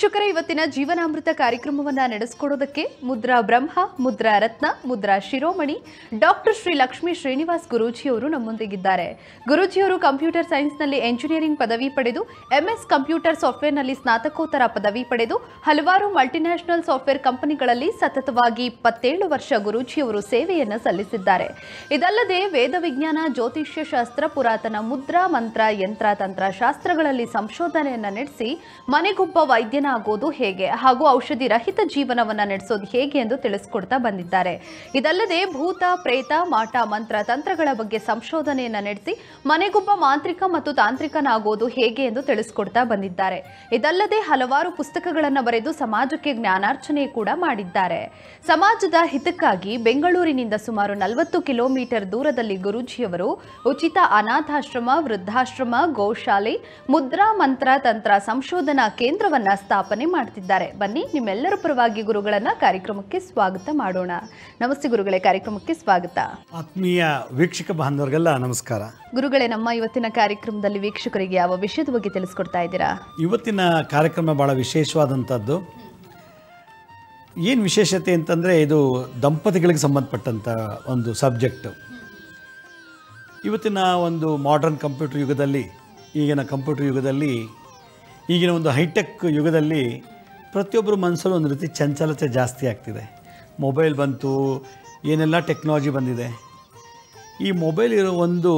ವೀಕ್ಷಕರೇ ಇವತ್ತಿನ ಜೀವನಾಮೃತ ಕಾರ್ಯಕ್ರಮವನ್ನ ನಡೆಸಿಕೊಡೋದಕ್ಕೆ ಮುದ್ರಾ ಬ್ರಹ್ಮ ಮುದ್ರಾ ರತ್ನ ಮುದ್ರಾ ಶಿರೋಮಣಿ ಡಾಕ್ಟರ್ ಶ್ರೀ ಲಕ್ಷ್ಮೀ ಶ್ರೀನಿವಾಸ್ ಗುರೂಜಿಯವರು ನಮ್ಮೊಂದಿಗಿದ್ದಾರೆ ಗುರೂಜಿಯವರು ಕಂಪ್ಯೂಟರ್ ಸೈನ್ಸ್ನಲ್ಲಿ ಎಂಜಿನಿಯರಿಂಗ್ ಪದವಿ ಪಡೆದು ಎಂಎಸ್ ಕಂಪ್ಯೂಟರ್ ಸಾಫ್ಟ್ವೇರ್ನಲ್ಲಿ ಸ್ನಾತಕೋತ್ತರ ಪದವಿ ಪಡೆದು ಹಲವಾರು ಮಲ್ಟಿನ್ಯಾಷನಲ್ ಸಾಫ್ಟ್ವೇರ್ ಕಂಪನಿಗಳಲ್ಲಿ ಸತತವಾಗಿ ಇಪ್ಪತ್ತೇಳು ವರ್ಷ ಗುರೂಜಿಯವರು ಸೇವೆಯನ್ನು ಸಲ್ಲಿಸಿದ್ದಾರೆ ಇದಲ್ಲದೆ ವೇದ ವಿಜ್ಞಾನ ಜ್ಯೋತಿಷ್ಯ ಶಾಸ್ತ್ರ ಪುರಾತನ ಮುದ್ರಾ ಮಂತ್ರ ಯಂತ್ರ ತಂತ್ರ ಶಾಸ್ತ್ರಗಳಲ್ಲಿ ಸಂಶೋಧನೆಯನ್ನ ನಡೆಸಿ ಮನೆಗೊಬ್ಬ ವೈದ್ಯನಾಗೋದು ಹೇಗೆ ಹಾಗೂ ಔಷಧಿ ರಹಿತ ಜೀವನವನ್ನ ನಡೆಸೋದು ಹೇಗೆ ಎಂದು ತಿಳಿಸ್ಕೊಡ್ತಾ ಬಂದಿದ್ದಾರೆ ಇದಲ್ಲದೆ ಭೂತ ಪ್ರೇತ ಮಾಟ ಮಂತ್ರ ತಂತ್ರಗಳ ಬಗ್ಗೆ ಸಂಶೋಧನೆಯನ್ನ ನಡೆಸಿ ಮನೆಗೊಬ್ಬ ಮಾಂತ್ರಿಕ ಮತ್ತು ತಾಂತ್ರಿಕನಾಗೋದು ಹೇಗೆ ಎಂದು ತಿಳಿಸ್ಕೊಡ್ತಾ ಬಂದಿದ್ದಾರೆ ಇದಲ್ಲದೆ ಹಲವಾರು ಪುಸ್ತಕಗಳನ್ನು ಬರೆದು ಸಮಾಜಕ್ಕೆ ಜ್ಞಾನಾರ್ಚನೆ ಕೂಡ ಮಾಡಿದ್ದಾರೆ ಸಮಾಜದ ಹಿತಕ್ಕಾಗಿ ಬೆಂಗಳೂರಿನಿಂದ ಸುಮಾರು ನಲವತ್ತು ಕಿಲೋಮೀಟರ್ ದೂರದಲ್ಲಿ ಗುರೂಜಿಯವರು ಉಚಿತ ಅನಾಥಾಶ್ರಮ ವೃದ್ಧಾಶ್ರಮ ಗೋಶಾಲೆ ಮುದ್ರಾ ಮಂತ್ರ ತಂತ್ರ ಸಂಶೋಧನಾ ಕೇಂದ್ರವನ್ನ ಸ್ಥಾಪನೆ ಮಾಡ್ತಿದ್ದಾರೆ ಬನ್ನಿ ನಿಮ್ಮೆಲ್ಲರ ಪರವಾಗಿ ಗುರುಗಳನ್ನ ಕಾರ್ಯಕ್ರಮಕ್ಕೆ ಸ್ವಾಗತ ಮಾಡೋಣ ನಮಸ್ತೆ ಗುರುಗಳೇ ಕಾರ್ಯಕ್ರಮಕ್ಕೆ ಸ್ವಾಗತ ಆತ್ಮೀಯ ವೀಕ್ಷಕ ಬಾಂಧವರಿಗೆಲ್ಲ ನಮಸ್ಕಾರ ಗುರುಗಳೇ ನಮ್ಮ ಇವತ್ತಿನ ಕಾರ್ಯಕ್ರಮದಲ್ಲಿ ವೀಕ್ಷಕರಿಗೆ ಯಾವ ವಿಷಯದ ಬಗ್ಗೆ ತಿಳಿಸ್ಕೊಡ್ತಾ ಇದ್ದೀರಾ ಇವತ್ತಿನ ಕಾರ್ಯಕ್ರಮ ಭಾಳ ವಿಶೇಷವಾದಂಥದ್ದು ಏನು ವಿಶೇಷತೆ ಅಂತಂದರೆ ಇದು ದಂಪತಿಗಳಿಗೆ ಸಂಬಂಧಪಟ್ಟಂಥ ಒಂದು ಸಬ್ಜೆಕ್ಟು ಇವತ್ತಿನ ಒಂದು ಮಾಡರ್ನ್ ಕಂಪ್ಯೂಟರ್ ಯುಗದಲ್ಲಿ ಈಗಿನ ಕಂಪ್ಯೂಟರ್ ಯುಗದಲ್ಲಿ ಈಗಿನ ಒಂದು ಹೈಟೆಕ್ ಯುಗದಲ್ಲಿ ಪ್ರತಿಯೊಬ್ಬರ ಮನಸ್ಸಲ್ಲೂ ಒಂದು ರೀತಿ ಚಂಚಲತೆ ಜಾಸ್ತಿ ಆಗ್ತಿದೆ ಮೊಬೈಲ್ ಬಂತು ಏನೆಲ್ಲ ಟೆಕ್ನಾಲಜಿ ಬಂದಿದೆ ಈ ಮೊಬೈಲ್ ಇರೋ ಒಂದು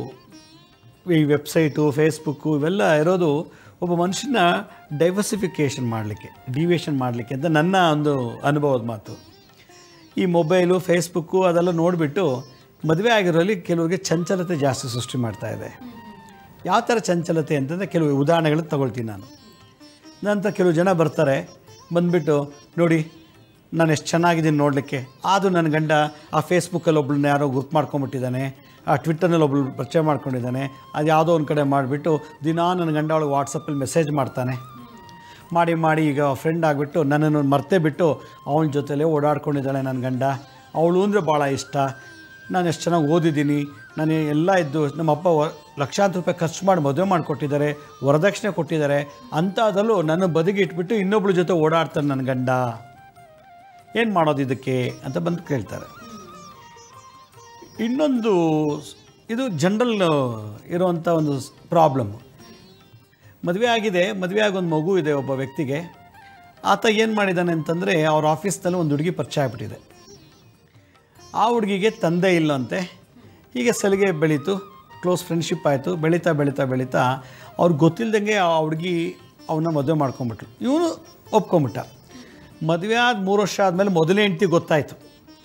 ಈ ವೆಬ್ಸೈಟು ಫೇಸ್ಬುಕ್ಕು ಇವೆಲ್ಲ ಇರೋದು ಒಬ್ಬ ಮನುಷ್ಯನ ಡೈವರ್ಸಿಫಿಕೇಷನ್ ಮಾಡಲಿಕ್ಕೆ ಡಿವಿಯೇಷನ್ ಮಾಡಲಿಕ್ಕೆ ಅಂತ ನನ್ನ ಒಂದು ಅನುಭವದ ಮಾತು ಈ ಮೊಬೈಲು ಫೇಸ್ಬುಕ್ಕು ಅದೆಲ್ಲ ನೋಡಿಬಿಟ್ಟು ಮದುವೆ ಆಗಿರೋಲ್ಲಿ ಕೆಲವರಿಗೆ ಚಂಚಲತೆ ಜಾಸ್ತಿ ಸೃಷ್ಟಿ ಮಾಡ್ತಾ ಇದೆ ಯಾವ ಥರ ಚಂಚಲತೆ ಅಂತಂದರೆ ಕೆಲವು ಉದಾಹರಣೆಗಳನ್ನ ತಗೊಳ್ತೀನಿ ನಾನು ನಂತರ ಕೆಲವು ಜನ ಬರ್ತಾರೆ ಬಂದುಬಿಟ್ಟು ನೋಡಿ ನಾನು ಎಷ್ಟು ಚೆನ್ನಾಗಿದ್ದೀನಿ ನೋಡಲಿಕ್ಕೆ ಆದರೂ ನನ್ನ ಗಂಡ ಆ ಫೇಸ್ಬುಕ್ಕಲ್ಲಿ ಒಬ್ಳನ್ನ ಯಾರೋ ಗುರ್ತು ಮಾಡ್ಕೊಂಬಿಟ್ಟಿದ್ದಾನೆ ಆ ಟ್ವಿಟ್ಟರ್ನಲ್ಲಿ ಒಬ್ಳು ಪರಿಚಯ ಮಾಡ್ಕೊಂಡಿದ್ದಾನೆ ಅದು ಯಾವುದೋ ಒಂದು ಕಡೆ ಮಾಡಿಬಿಟ್ಟು ದಿನಾ ನನ್ನ ಗಂಡ ಅವಳಿಗೆ ವಾಟ್ಸಪ್ಪಲ್ಲಿ ಮೆಸೇಜ್ ಮಾಡ್ತಾನೆ ಮಾಡಿ ಮಾಡಿ ಈಗ ಫ್ರೆಂಡ್ ಆಗಿಬಿಟ್ಟು ನನ್ನನ್ನು ಮರ್ತೇ ಬಿಟ್ಟು ಅವನ ಜೊತೆಲೇ ಓಡಾಡ್ಕೊಂಡಿದ್ದಾಳೆ ನನ್ನ ಗಂಡ ಅವಳು ಅಂದರೆ ಭಾಳ ಇಷ್ಟ ನಾನು ಎಷ್ಟು ಚೆನ್ನಾಗಿ ಓದಿದ್ದೀನಿ ನಾನು ಎಲ್ಲ ಇದ್ದು ನಮ್ಮ ಅಪ್ಪ ವ ಲಕ್ಷಾಂತರ ರೂಪಾಯಿ ಖರ್ಚು ಮಾಡಿ ಮದುವೆ ಮಾಡಿಕೊಟ್ಟಿದ್ದಾರೆ ವರದಕ್ಷಿಣೆ ಕೊಟ್ಟಿದ್ದಾರೆ ಅಂಥದ್ದಲ್ಲೂ ನನ್ನ ಬದಿಗೆ ಇಟ್ಬಿಟ್ಟು ಇನ್ನೊಬ್ಳ ಜೊತೆ ಓಡಾಡ್ತಾನೆ ನನ್ನ ಗಂಡ ಏನು ಮಾಡೋದು ಇದಕ್ಕೆ ಅಂತ ಬಂದು ಕೇಳ್ತಾರೆ ಇನ್ನೊಂದು ಸ್- ಇದು ಜನರಲ್ ಇರುವಂಥ ಒಂದು ಪ್ರಾಬ್ಲಮ್ಮು ಮದುವೆ ಆಗಿದೆ ಮದುವೆ ಆಗಿ ಒಂದು ಮಗು ಇದೆ ಒಬ್ಬ ವ್ಯಕ್ತಿಗೆ ಆತ ಏನು ಮಾಡಿದ್ದಾನೆ ಅಂತಂದರೆ ಅವ್ರ ಆಫೀಸ್ನಲ್ಲಿ ಒಂದು ಹುಡುಗಿ ಪರಿಚಯ ಆಗ್ಬಿಟ್ಟಿದೆ ಆ ಹುಡುಗಿಗೆ ತಂದೆ ಇಲ್ಲಂತೆ ಹೀಗೆ ಸಲಿಗೆ ಬೆಳೀತು ಕ್ಲೋಸ್ ಫ್ರೆಂಡ್ಶಿಪ್ ಆಯಿತು ಬೆಳೀತಾ ಬೆಳೀತಾ ಬೆಳೀತಾ ಅವ್ರಿಗೆ ಗೊತ್ತಿಲ್ಲದಂಗೆ ಆ ಹುಡುಗಿ ಅವನ್ನ ಮದುವೆ ಮಾಡ್ಕೊಂಬಿಟ್ರು ಇವನು ಒಪ್ಕೊಂಬಿಟ್ಟ ಮದುವೆ ಆದ ಮೂರು ವರ್ಷ ಆದಮೇಲೆ ಮೊದಲನೇ ಹೆಂಡ್ತಿ ಗೊತ್ತಾಯಿತು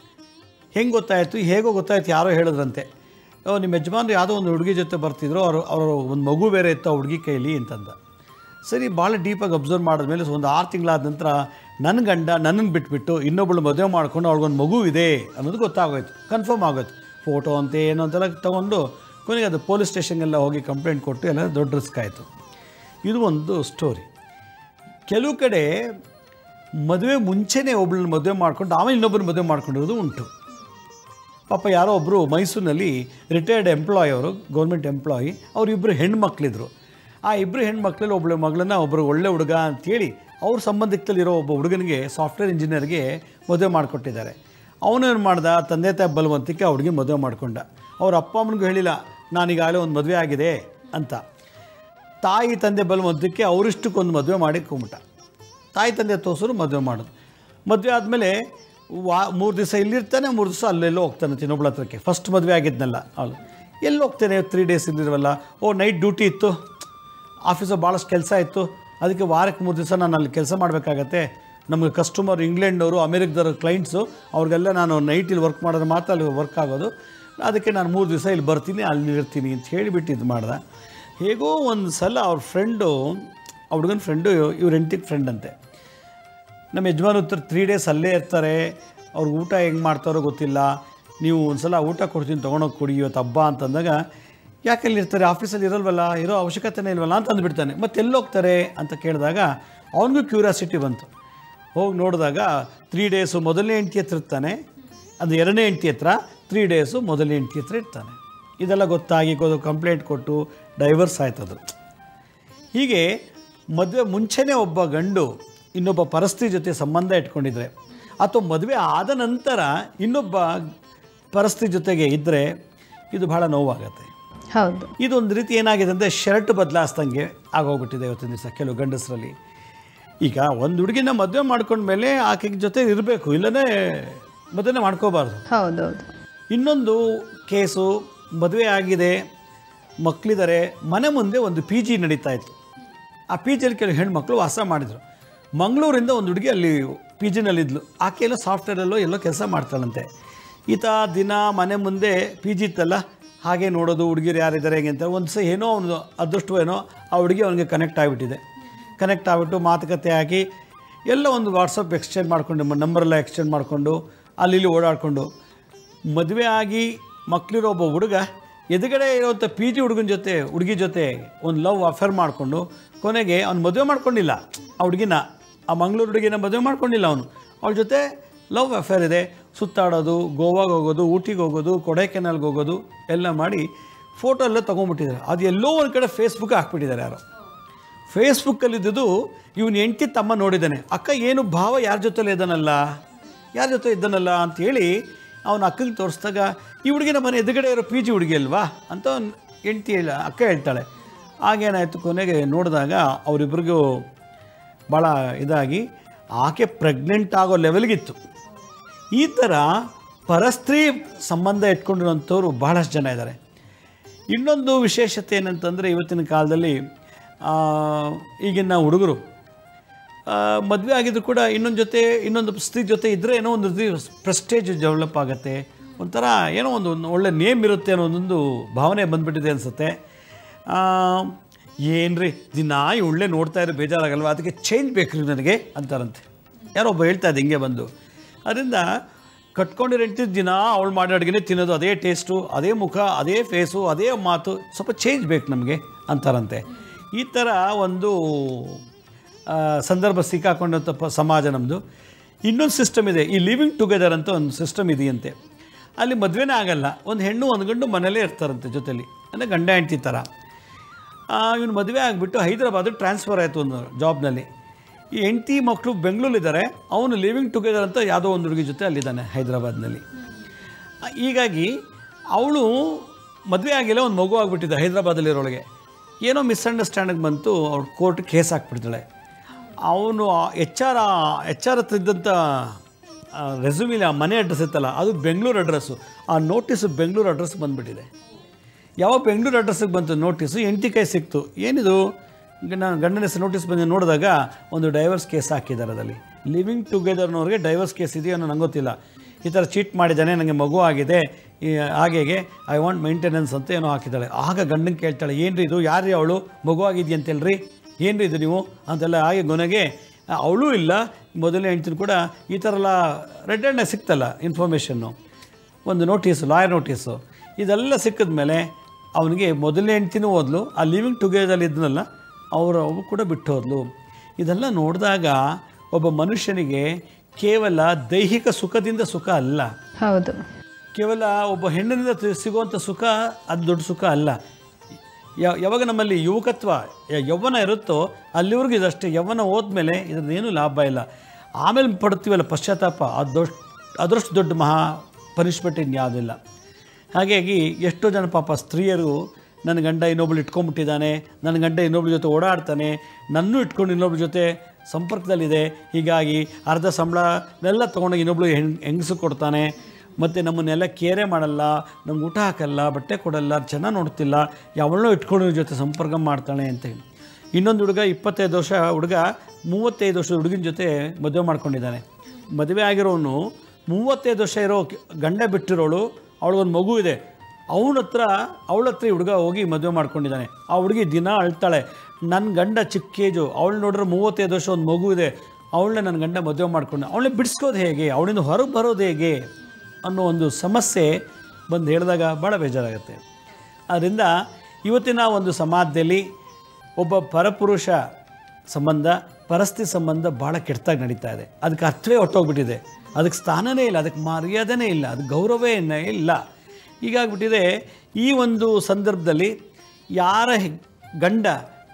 ಹೆಂಗೆ ಗೊತ್ತಾಯಿತು ಹೇಗೋ ಗೊತ್ತಾಯ್ತು ಯಾರೋ ಹೇಳಿದ್ರಂತೆ ಓ ನಿಮ್ಮ ಯಜಮಾನ್ರು ಯಾವುದೋ ಒಂದು ಹುಡುಗಿ ಜೊತೆ ಬರ್ತಿದ್ರು ಅವರು ಅವರು ಒಂದು ಮಗು ಬೇರೆ ಇತ್ತು ಆ ಹುಡುಗಿ ಕೈಲಿ ಅಂತಂದ ಸರಿ ಭಾಳ ಡೀಪಾಗಿ ಅಬ್ಸರ್ವ್ ಮಾಡಿದ್ಮೇಲೆ ಒಂದು ಆರು ತಿಂಗಳಾದ ನಂತರ ನನ್ನ ಗಂಡ ನನ್ನನ್ನು ಬಿಟ್ಬಿಟ್ಟು ಇನ್ನೊಬ್ಬಳು ಮದುವೆ ಮಾಡ್ಕೊಂಡು ಅವ್ಳಿಗೊಂದು ಮಗು ಇದೆ ಅನ್ನೋದು ಗೊತ್ತಾಗೋಯ್ತು ಕನ್ಫರ್ಮ್ ಆಗೋಯ್ತು ಫೋಟೋ ಅಂತ ಏನು ಅಂತೆಲ್ಲ ತೊಗೊಂಡು ಕೊನೆಗೆ ಅದು ಪೊಲೀಸ್ ಸ್ಟೇಷನ್ಗೆಲ್ಲ ಹೋಗಿ ಕಂಪ್ಲೇಂಟ್ ಕೊಟ್ಟು ಎಲ್ಲ ದೊಡ್ಡ ರಿಸ್ಕ್ ಆಯಿತು ಇದು ಒಂದು ಸ್ಟೋರಿ ಕೆಲವು ಕಡೆ ಮದುವೆ ಮುಂಚೆನೇ ಒಬ್ಳನ್ನ ಮದುವೆ ಮಾಡ್ಕೊಂಡು ಆಮೇಲೆ ಇನ್ನೊಬ್ಬರು ಮದುವೆ ಮಾಡ್ಕೊಂಡಿರೋದು ಉಂಟು ಪಾಪ ಯಾರೋ ಒಬ್ಬರು ಮೈಸೂರಿನಲ್ಲಿ ರಿಟೈರ್ಡ್ ಎಂಪ್ಲಾಯ್ ಅವರು ಗೌರ್ಮೆಂಟ್ ಎಂಪ್ಲಾಯಿ ಅವರಿಬ್ಬರು ಹೆಣ್ಮಕ್ಳಿದ್ರು ಆ ಇಬ್ಬರು ಹೆಣ್ಮಕ್ಳಲ್ಲಿ ಒಬ್ಬಳು ಮಗಳನ್ನ ಒಬ್ಬರು ಒಳ್ಳೆ ಹುಡುಗ ಅಂತೇಳಿ ಅವ್ರ ಸಂಬಂಧಿಕದಲ್ಲಿರೋ ಒಬ್ಬ ಹುಡುಗನಿಗೆ ಸಾಫ್ಟ್ವೇರ್ ಇಂಜಿನಿಯರ್ಗೆ ಮದುವೆ ಮಾಡಿಕೊಟ್ಟಿದ್ದಾರೆ ಅವನೇನು ಮಾಡ್ದ ತಂದೆ ತಾಯಿ ಬಲವಂತಕ್ಕೆ ಆ ಹುಡುಗಿ ಮದುವೆ ಮಾಡಿಕೊಂಡ ಅವ್ರ ಅಪ್ಪ ಅಮ್ಮನಿಗೂ ಹೇಳಿಲ್ಲ ನಾನೀಗಾಗಲೇ ಒಂದು ಮದುವೆ ಆಗಿದೆ ಅಂತ ತಾಯಿ ತಂದೆ ಬಲವಂತಕ್ಕೆ ಅವರಿಷ್ಟಕ್ಕೊಂದು ಮದುವೆ ಮಾಡಿ ಕೊಂಬಿಟ್ಟ ತಾಯಿ ತಂದೆ ತೋರಿಸೋರು ಮದುವೆ ಮಾಡೋದು ಮದುವೆ ಆದಮೇಲೆ ವಾ ಮೂರು ದಿವಸ ಇಲ್ಲಿರ್ತಾನೆ ಮೂರು ದಿವಸ ಅಲ್ಲೆಲ್ಲೋ ಹೋಗ್ತಾನೆ ಇನ್ನೊಬ್ಳ ಹತ್ರಕ್ಕೆ ಫಸ್ಟ್ ಮದುವೆ ಆಗಿದ್ನಲ್ಲ ಅವಳು ಎಲ್ಲಿ ಹೋಗ್ತೇನೆ ತ್ರೀ ಡೇಸ್ ಇಲ್ಲಿರುವಲ್ಲ ಓ ನೈಟ್ ಡ್ಯೂಟಿ ಇತ್ತು ಆಫೀಸಲ್ಲಿ ಭಾಳಷ್ಟು ಕೆಲಸ ಇತ್ತು ಅದಕ್ಕೆ ವಾರಕ್ಕೆ ಮೂರು ದಿವಸ ನಾನು ಅಲ್ಲಿ ಕೆಲಸ ಮಾಡಬೇಕಾಗತ್ತೆ ನಮಗೆ ಕಸ್ಟಮರ್ ಇಂಗ್ಲೆಂಡವರು ಅಮೇರಿಕದವ್ರ ಕ್ಲೈಂಟ್ಸು ಅವ್ರಿಗೆಲ್ಲ ನಾನು ನೈಟ್ ಇಲ್ಲಿ ವರ್ಕ್ ಮಾಡಿದ್ರೆ ಮಾತ್ರ ಅಲ್ಲಿ ವರ್ಕ್ ಆಗೋದು ಅದಕ್ಕೆ ನಾನು ಮೂರು ದಿವಸ ಇಲ್ಲಿ ಬರ್ತೀನಿ ಅಲ್ಲಿ ಇರ್ತೀನಿ ಅಂತ ಹೇಳಿಬಿಟ್ಟು ಇದು ಮಾಡ್ದೆ ಹೇಗೋ ಒಂದು ಸಲ ಅವ್ರ ಫ್ರೆಂಡು ಆ ಹುಡುಗನ ಫ್ರೆಂಡು ಇವ್ರ ಹೆಂಡತಿಗೆ ಫ್ರೆಂಡ್ ಅಂತೆ ನಮ್ಮ ಯಜಮಾನ್ ಹತ್ರ ತ್ರೀ ಡೇಸ್ ಅಲ್ಲೇ ಇರ್ತಾರೆ ಅವ್ರಿಗೆ ಊಟ ಹೆಂಗೆ ಮಾಡ್ತಾರೋ ಗೊತ್ತಿಲ್ಲ ನೀವು ಒಂದು ಸಲ ಊಟ ಕೊಡ್ತೀನಿ ತೊಗೊಂಡೋಗಿ ಕೊಡಿ ಇವತ್ತು ಹಬ್ಬ ಅಂತಂದಾಗ ಯಾಕೆ ಅಲ್ಲಿ ಇರ್ತಾರೆ ಆಫೀಸಲ್ಲಿ ಇರಲ್ವಲ್ಲ ಇರೋ ಅವಶ್ಯಕತೆನೇ ಇಲ್ವಲ್ಲ ಅಂತ ಅಂದ್ಬಿಡ್ತಾನೆ ಮತ್ತೆ ಎಲ್ಲಿ ಹೋಗ್ತಾರೆ ಅಂತ ಕೇಳಿದಾಗ ಅವನಿಗೂ ಕ್ಯೂರಿಯಾಸಿಟಿ ಬಂತು ಹೋಗಿ ನೋಡಿದಾಗ ತ್ರೀ ಡೇಸು ಮೊದಲನೇ ಹೆಂಡ್ತಿ ಹತ್ರ ಇರ್ತಾನೆ ಅದು ಎರಡನೇ ಹೆಂಡ್ತಿ ಹತ್ರ ತ್ರೀ ಡೇಸು ಮೊದಲನೇ ಹೆಂಡ್ತಿ ಹತ್ರ ಇರ್ತಾನೆ ಇದೆಲ್ಲ ಗೊತ್ತಾಗಿ ಕಂಪ್ಲೇಂಟ್ ಕೊಟ್ಟು ಡೈವರ್ಸ್ ಆಯ್ತದು ಹೀಗೆ ಮದುವೆ ಮುಂಚೆನೇ ಒಬ್ಬ ಗಂಡು ಇನ್ನೊಬ್ಬ ಪರಸ್ತ್ರೀ ಜೊತೆ ಸಂಬಂಧ ಇಟ್ಕೊಂಡಿದ್ರೆ ಅಥವಾ ಮದುವೆ ಆದ ನಂತರ ಇನ್ನೊಬ್ಬ ಪರಸ್ತ್ರೀ ಜೊತೆಗೆ ಇದ್ದರೆ ಇದು ಭಾಳ ನೋವಾಗತ್ತೆ ಹೌದು ಇದೊಂದು ರೀತಿ ಏನಾಗಿದೆ ಅಂದರೆ ಶರ್ಟ್ ಬದಲಾಯಿಸ್ದಂಗೆ ಆಗೋಗ್ಬಿಟ್ಟಿದೆ ಇವತ್ತಿನ ದಿವಸ ಕೆಲವು ಗಂಡಸರಲ್ಲಿ ಈಗ ಒಂದು ಹುಡುಗಿನ ಮದುವೆ ಮಾಡ್ಕೊಂಡ್ಮೇಲೆ ಆಕೆ ಜೊತೆ ಇರಬೇಕು ಇಲ್ಲದೇ ಮದುವೆ ಮಾಡ್ಕೋಬಾರ್ದು ಹೌದೌದು ಇನ್ನೊಂದು ಕೇಸು ಮದುವೆ ಆಗಿದೆ ಮಕ್ಕಳಿದ್ದಾರೆ ಮನೆ ಮುಂದೆ ಒಂದು ಪಿ ಜಿ ನಡೀತಾ ಇತ್ತು ಆ ಪಿ ಜಿಯಲ್ಲಿ ಕೆಲವು ಹೆಣ್ಮಕ್ಳು ವಾಸ ಮಾಡಿದರು ಮಂಗಳೂರಿಂದ ಒಂದು ಹುಡುಗಿ ಅಲ್ಲಿ ಪಿ ಜಿನಲ್ಲಿದ್ಲು ಆಕೆ ಎಲ್ಲೋ ಸಾಫ್ಟ್ವೇರಲ್ಲೋ ಎಲ್ಲೋ ಕೆಲಸ ಮಾಡ್ತಾಳಂತೆ ಈತ ದಿನ ಮನೆ ಮುಂದೆ ಪಿ ಜಿ ಇತ್ತಲ್ಲ ಹಾಗೆ ನೋಡೋದು ಹುಡುಗಿರು ಯಾರಿದ್ದಾರೆ ಹೇಗೆ ಅಂತ ಒಂದು ಸಹ ಏನೋ ಒಂದು ಅದೃಷ್ಟವೇನೋ ಆ ಹುಡುಗಿ ಅವನಿಗೆ ಕನೆಕ್ಟ್ ಆಗಿಬಿಟ್ಟಿದೆ ಕನೆಕ್ಟ್ ಆಗಿಬಿಟ್ಟು ಮಾತುಕತೆ ಹಾಕಿ ಎಲ್ಲ ಒಂದು ವಾಟ್ಸಪ್ ಎಕ್ಸ್ಚೇಂಜ್ ಮಾಡಿಕೊಂಡು ನಂಬರೆಲ್ಲ ಎಕ್ಸ್ಚೇಂಜ್ ಮಾಡಿಕೊಂಡು ಅಲ್ಲಿ ಇಲ್ಲಿ ಓಡಾಡಿಕೊಂಡು ಮದುವೆ ಆಗಿ ಮಕ್ಕಳಿರೋ ಒಬ್ಬ ಹುಡುಗ ಎದುರುಗಡೆ ಇರೋಂಥ ಪಿ ಜಿ ಹುಡುಗನ ಜೊತೆ ಹುಡುಗಿ ಜೊತೆ ಒಂದು ಲವ್ ಅಫೇರ್ ಮಾಡಿಕೊಂಡು ಕೊನೆಗೆ ಅವ್ನು ಮದುವೆ ಮಾಡ್ಕೊಂಡಿಲ್ಲ ಆ ಹುಡುಗಿನ ಆ ಮಂಗಳೂರು ಹುಡುಗಿನ ಮದುವೆ ಮಾಡ್ಕೊಂಡಿಲ್ಲ ಅವನು ಅವಳ ಜೊತೆ ಲವ್ ಅಫೇರ್ ಇದೆ ಸುತ್ತಾಡೋದು ಗೋವಾಗೆ ಹೋಗೋದು ಊಟಿಗೆ ಹೋಗೋದು ಕೊಡೈಕೆನಾಲ್ಗೆ ಹೋಗೋದು ಎಲ್ಲ ಮಾಡಿ ಫೋಟೋ ಎಲ್ಲ ತೊಗೊಂಡ್ಬಿಟ್ಟಿದ್ದಾರೆ ಅದು ಎಲ್ಲೋ ಒಂದು ಕಡೆ ಫೇಸ್ಬುಕ್ ಹಾಕ್ಬಿಟ್ಟಿದ್ದಾರೆ ಯಾರೋ ಫೇಸ್ಬುಕ್ಕಲ್ಲಿದ್ದು ಇವನು ಹೆಂಡ್ತಿ ತಮ್ಮ ನೋಡಿದ್ದಾನೆ ಅಕ್ಕ ಏನು ಭಾವ ಯಾರ ಜೊತೆಲಿ ಇದ್ದಾನಲ್ಲ ಯಾರ ಜೊತೆ ಇದ್ದಾನಲ್ಲ ಅಂತೇಳಿ ಅವನ ಅಕ್ಕಗೆ ತೋರಿಸಿದಾಗ ಈ ಹುಡುಗಿನ ಮನೆ ಎದುರುಗಡೆ ಇರೋ ಪಿ ಜಿ ಹುಡುಗಿ ಅಲ್ವಾ ಅಂತ ಅವ್ನ್ ಹೆಂಡ್ತಿ ಹೇಳ ಅಕ್ಕ ಹೇಳ್ತಾಳೆ ಆಗೇನಾಯಿತು ಕೊನೆಗೆ ನೋಡಿದಾಗ ಅವರಿಬ್ರಿಗೂ ಭಾಳ ಇದಾಗಿ ಆಕೆ ಪ್ರೆಗ್ನೆಂಟ್ ಆಗೋ ಲೆವೆಲ್ಗಿತ್ತು ಈ ಥರ ಪರಸ್ತ್ರೀ ಸಂಬಂಧ ಇಟ್ಕೊಂಡಿರೋಂಥವ್ರು ಭಾಳಷ್ಟು ಜನ ಇದ್ದಾರೆ ಇನ್ನೊಂದು ವಿಶೇಷತೆ ಏನಂತಂದರೆ ಇವತ್ತಿನ ಕಾಲದಲ್ಲಿ ಆ, ಈಗಿನ ಹುಡುಗರು ಮದುವೆ ಆಗಿದ್ರು ಕೂಡ ಇನ್ನೊಂದು ಜೊತೆ ಇನ್ನೊಂದು ಸ್ತ್ರೀ ಜೊತೆ ಇದ್ದರೆ ಏನೋ ಒಂದು ಪ್ರೆಸ್ಟೇಜ್ ಡೆವಲಪ್ ಆಗುತ್ತೆ ಒಂಥರ ಏನೋ ಒಂದು ಒಂದು ಒಳ್ಳೆ ನೇಮ್ ಇರುತ್ತೆ ಅನ್ನೋ ಒಂದೊಂದು ಭಾವನೆ ಬಂದ್ಬಿಟ್ಟಿದೆ ಅನಿಸುತ್ತೆ ಏನ್ರಿ ದಿನ ಒಳ್ಳೆ ನೋಡ್ತಾ ಇರೋ ಬೇಜಾರಾಗಲ್ವ ಅದಕ್ಕೆ ಚೇಂಜ್ ಬೇಕ್ರಿ ನನಗೆ ಅಂತಾರಂತೆ ಯಾರೋ ಒಬ್ಬ ಹೇಳ್ತಾ ಇದ್ದೆ ಹಿಂಗೆ ಬಂದು ಅದರಿಂದ ಕಟ್ಕೊಂಡಿರೋ ಹೆಂಡ್ತಿ ದಿನ ಅವಳು ಮಾಡೋ ಅಡುಗೆನೇ ತಿನ್ನೋದು ಅದೇ ಟೇಸ್ಟು ಅದೇ ಮುಖ ಅದೇ ಫೇಸು ಅದೇ ಮಾತು ಸ್ವಲ್ಪ ಚೇಂಜ್ ಬೇಕು ನಮಗೆ ಅಂತಾರಂತೆ ಈ ಥರ ಒಂದು ಆ, ಸಂದರ್ಭ ಸಿಕ್ಕಾಕೊಂಡಂಥ ಪ ಸಮಾಜ ನಮ್ಮದು ಇನ್ನೊಂದು ಸಿಸ್ಟಮ್ ಇದೆ ಈ ಲಿವಿಂಗ್ ಟುಗೆದರ್ ಅಂತ ಒಂದು ಸಿಸ್ಟಮ್ ಇದೆಯಂತೆ ಅಲ್ಲಿ ಮದುವೆನೇ ಆಗಲ್ಲ ಒಂದು ಹೆಣ್ಣು ಒಂದು ಗಂಡು ಮನೇಲೇ ಇರ್ತಾರಂತೆ ಜೊತೆಲಿ ಅಂದರೆ ಗಂಡ ಹೆಂಡ್ತಿ ಥರ ಇವನು ಮದುವೆ ಆಗಿಬಿಟ್ಟು ಹೈದರಾಬಾದಿಗೆ ಟ್ರಾನ್ಸ್ಫರ್ ಆಯಿತು ಒಂದು ಜಾಬ್ನಲ್ಲಿ ಈ ಹೆಂಡ್ತಿ ಮಕ್ಕಳು ಬೆಂಗಳೂರಿದ್ದಾರೆ ಅವನು ಲಿವಿಂಗ್ ಟುಗೆದರ್ ಅಂತ ಯಾವುದೋ ಒಂದು ಹುಡುಗಿ ಜೊತೆ ಅಲ್ಲಿದ್ದಾನೆ ಹೈದರಾಬಾದ್ನಲ್ಲಿ ಆ, ಹೀಗಾಗಿ ಅವಳು ಮದುವೆ ಆಗಿಲ್ಲ ಒಂದು ಮಗು ಆಗಿಬಿಟ್ಟಿದೆ ಹೈದರಾಬಾದಲ್ಲಿರೋಳಿಗೆ ಏನೋ ಮಿಸ್ಅಂಡರ್ಸ್ಟ್ಯಾಂಡಿಂಗ್ ಬಂತು ಅವ್ಳು ಕೋರ್ಟ್ ಕೇಸ್ ಹಾಕ್ಬಿಡ್ತಾಳೆ ಅವನು ಎಚ್ ಆರ್ ಎಚ್ ಆರ್ ಹತ್ರ ಇದ್ದಂಥ ರೆಸ್ಯೂಮಿಲಿ ಆ ಮನೆ ಅಡ್ರೆಸ್ ಇತ್ತಲ್ಲ ಅದು ಬೆಂಗಳೂರು ಅಡ್ರೆಸ್ಸು ಆ ನೋಟಿಸು ಬೆಂಗಳೂರು ಅಡ್ರೆಸ್ ಬಂದುಬಿಟ್ಟಿದೆ ಯಾವಾಗ ಬೆಂಗಳೂರು ಅಡ್ರೆಸ್ಸಿಗೆ ಬಂತು ನೋಟಿಸು ಎಂಟಿ ಕೈ ಸಿಕ್ತು ಏನಿದು ನಾನು ಗಂಡನ ಹೆಸರು ನೋಟಿಸ್ ಬಂದು ನೋಡಿದಾಗ ಒಂದು ಡೈವರ್ಸ್ ಕೇಸ್ ಹಾಕಿದ್ದಾರೆ ಅದರಲ್ಲಿ ಲಿವಿಂಗ್ ಟುಗೆದರ್ನವ್ರಿಗೆ ಡೈವರ್ಸ್ ಕೇಸ್ ಇದೆಯೋ ಅನ್ನೋ ನಂಗೆ ಗೊತ್ತಿಲ್ಲ ಈ ಥರ ಚೀಟ್ ಮಾಡಿದ್ದಾನೆ ನನಗೆ ಮಗು ಆಗಿದೆ ಈ ಹಾಗೆಗೆ ಐ ವಾಂಟ್ ಮೇಂಟೆನೆನ್ಸ್ ಅಂತ ಏನೋ ಹಾಕಿದ್ದಾಳೆ ಆಗ ಗಂಡನ ಕೇಳ್ತಾಳೆ ಏನ್ರಿ ಇದು ಯಾರ್ರಿ ಅವಳು ಮಗು ಆಗಿದೆಯಂತಲ್ರಿ ಏನ್ರಿ ಇದು ನೀವು ಅಂತೆಲ್ಲ ಹಾಗೆ ಕೊನೆಗೆ ಅವಳು ಇಲ್ಲ ಮೊದಲನೇ ಹೆಂಡ್ತಿನ ಕೂಡ ಈ ಥರ ಎಲ್ಲ ರೆಡ್ ಹ್ಯಾಂಡ್ನಾಗ ಸಿಕ್ತಲ್ಲ ಇನ್ಫಾರ್ಮೇಷನ್ನು ಒಂದು ನೋಟಿಸು ಲಾಯರ್ ನೋಟಿಸು ಇದೆಲ್ಲ ಸಿಕ್ಕಿದ ಮೇಲೆ ಅವನಿಗೆ ಮೊದಲನೇ ಹೆಂಡ್ತಿನೂ ಹೋದ್ಲು ಆ ಲಿವಿಂಗ್ ಟುಗೆದರ್ ಇದ್ನಲ್ಲ ಅವರು ಅವು ಕೂಡ ಬಿಟ್ಟು ಹೋದ್ಲು ಇದೆಲ್ಲ ನೋಡಿದಾಗ ಒಬ್ಬ ಮನುಷ್ಯನಿಗೆ ಕೇವಲ ದೈಹಿಕ ಸುಖದಿಂದ ಸುಖ ಅಲ್ಲ ಹೌದು ಕೇವಲ ಒಬ್ಬ ಹೆಣ್ಣಿನಿಂದ ತಿ- ಸಿಗುವಂಥ ಸುಖ ಅದು ದೊಡ್ಡ ಸುಖ ಅಲ್ಲ ಯ- ಯಾವಾಗ ನಮ್ಮಲ್ಲಿ ಯುವಕತ್ವ ಯ- ಯೌವನ ಇರುತ್ತೋ ಅಲ್ಲಿವರೆಗೂ ಇದಷ್ಟೇ ಯೌವನ ಹೋದ್ಮೇಲೆ ಇದ್ರದ್ದೇನು ಲಾಭ ಇಲ್ಲ ಆಮೇಲೆ ಪಡ್ತೀವಲ್ಲ ಪಶ್ಚಾತ್ತಾಪ ಅದು ದೊಡ್ಡ ಅದರಷ್ಟು ದೊಡ್ಡ ಮಹಾ ಪನಿಷ್ಮೆಂಟ್ ಇನ್ಯಾವುದಿಲ್ಲ ಹಾಗಾಗಿ ಎಷ್ಟೋ ಜನ ಪಾಪ ಸ್ತ್ರೀಯರು ನನ್ನ ಗಂಡ ಇನ್ನೊಬ್ಳು ಇಟ್ಕೊಂಡ್ಬಿಟ್ಟಿದ್ದಾನೆ ನನ್ನ ಗಂಡ ಇನ್ನೊಬ್ಳ ಜೊತೆ ಓಡಾಡ್ತಾನೆ ನನ್ನೂ ಇಟ್ಕೊಂಡು ಇನ್ನೊಬ್ಳ ಜೊತೆ ಸಂಪರ್ಕದಲ್ಲಿದೆ ಹೀಗಾಗಿ ಅರ್ಧ ಸಂಬಳನೆಲ್ಲ ತೊಗೊಂಡೋಗಿ ಇನ್ನೊಬ್ಳು ಹೆಣ್ ಹೆಂಗಸು ಕೊಡ್ತಾನೆ ಮತ್ತು ನಮ್ಮನ್ನೆಲ್ಲ ಕೇರೆ ಮಾಡಲ್ಲ ನಮ್ಗೆ ಊಟ ಹಾಕಲ್ಲ ಬಟ್ಟೆ ಕೊಡಲ್ಲ ಚೆನ್ನಾಗಿ ನೋಡ್ತಿಲ್ಲ ಯಾವಳನ್ನೋ ಇಟ್ಕೊಂಡು ಜೊತೆ ಸಂಪರ್ಕ ಮಾಡ್ತಾಳೆ ಅಂತ ಹೇಳಿ ಇನ್ನೊಂದು ಹುಡುಗ ಇಪ್ಪತ್ತೈದು ವರ್ಷ ಹುಡುಗ ಮೂವತ್ತೈದು ವರ್ಷದ ಹುಡುಗಿನ ಜೊತೆ ಮದುವೆ ಮಾಡ್ಕೊಂಡಿದ್ದಾನೆ ಮದುವೆ ಆಗಿರೋನು ಮೂವತ್ತೈದು ವರ್ಷ ಇರೋ ಕ- ಗಂಡ ಬಿಟ್ಟಿರೋಳು ಅವಳಿಗೊಂದು ಮಗು ಇದೆ ಅವನ ಹತ್ರ ಅವಳ ಹತ್ರ ಈ ಹುಡುಗ ಹೋಗಿ ಮದುವೆ ಮಾಡ್ಕೊಂಡಿದ್ದಾನೆ ಆ ಹುಡುಗಿ ದಿನ ಅಳ್ತಾಳೆ ನನ್ನ ಗಂಡ ಚಿಕ್ಕ ಏಜು ಅವಳು ನೋಡಿದ್ರೆ ಮೂವತ್ತೈದು ವರ್ಷ ಒಂದು ಮಗು ಇದೆ ಅವಳನ್ನ ನನ್ನ ಗಂಡ ಮದುವೆ ಮಾಡ್ಕೊಂಡೆ ಅವಳನ್ನ ಬಿಡಿಸ್ಕೋದು ಹೇಗೆ ಅವಳಿಂದ ಹೊರಗೆ ಬರೋದು ಹೇಗೆ ಅನ್ನೋ ಒಂದು ಸಮಸ್ಯೆ ಬಂದು ಹೇಳಿದಾಗ ಭಾಳ ಬೇಜಾರಾಗುತ್ತೆ ಆದ್ದರಿಂದ ಇವತ್ತಿನ ಒಂದು ಸಮಾಜದಲ್ಲಿ ಒಬ್ಬ ಪರಪುರುಷ ಸಂಬಂಧ ಪರಸ್ತಿ ಸಂಬಂಧ ಭಾಳ ಕೆಟ್ಟದಾಗಿ ನಡೀತಾ ಇದೆ ಅದಕ್ಕೆ ಅರ್ಥವೇ ಹೊಟ್ಟೋಗ್ಬಿಟ್ಟಿದೆ ಅದಕ್ಕೆ ಸ್ಥಾನನೇ ಇಲ್ಲ ಅದಕ್ಕೆ ಮರ್ಯಾದೆನೇ ಇಲ್ಲ ಅದಕ್ಕೆ ಗೌರವೇ ಇನ್ನ- ಇಲ್ಲ ಹೀಗಾಗ್ಬಿಟ್ಟಿದೆ ಈ ಒಂದು ಸಂದರ್ಭದಲ್ಲಿ ಯಾರ ಹೆ- ಗಂಡ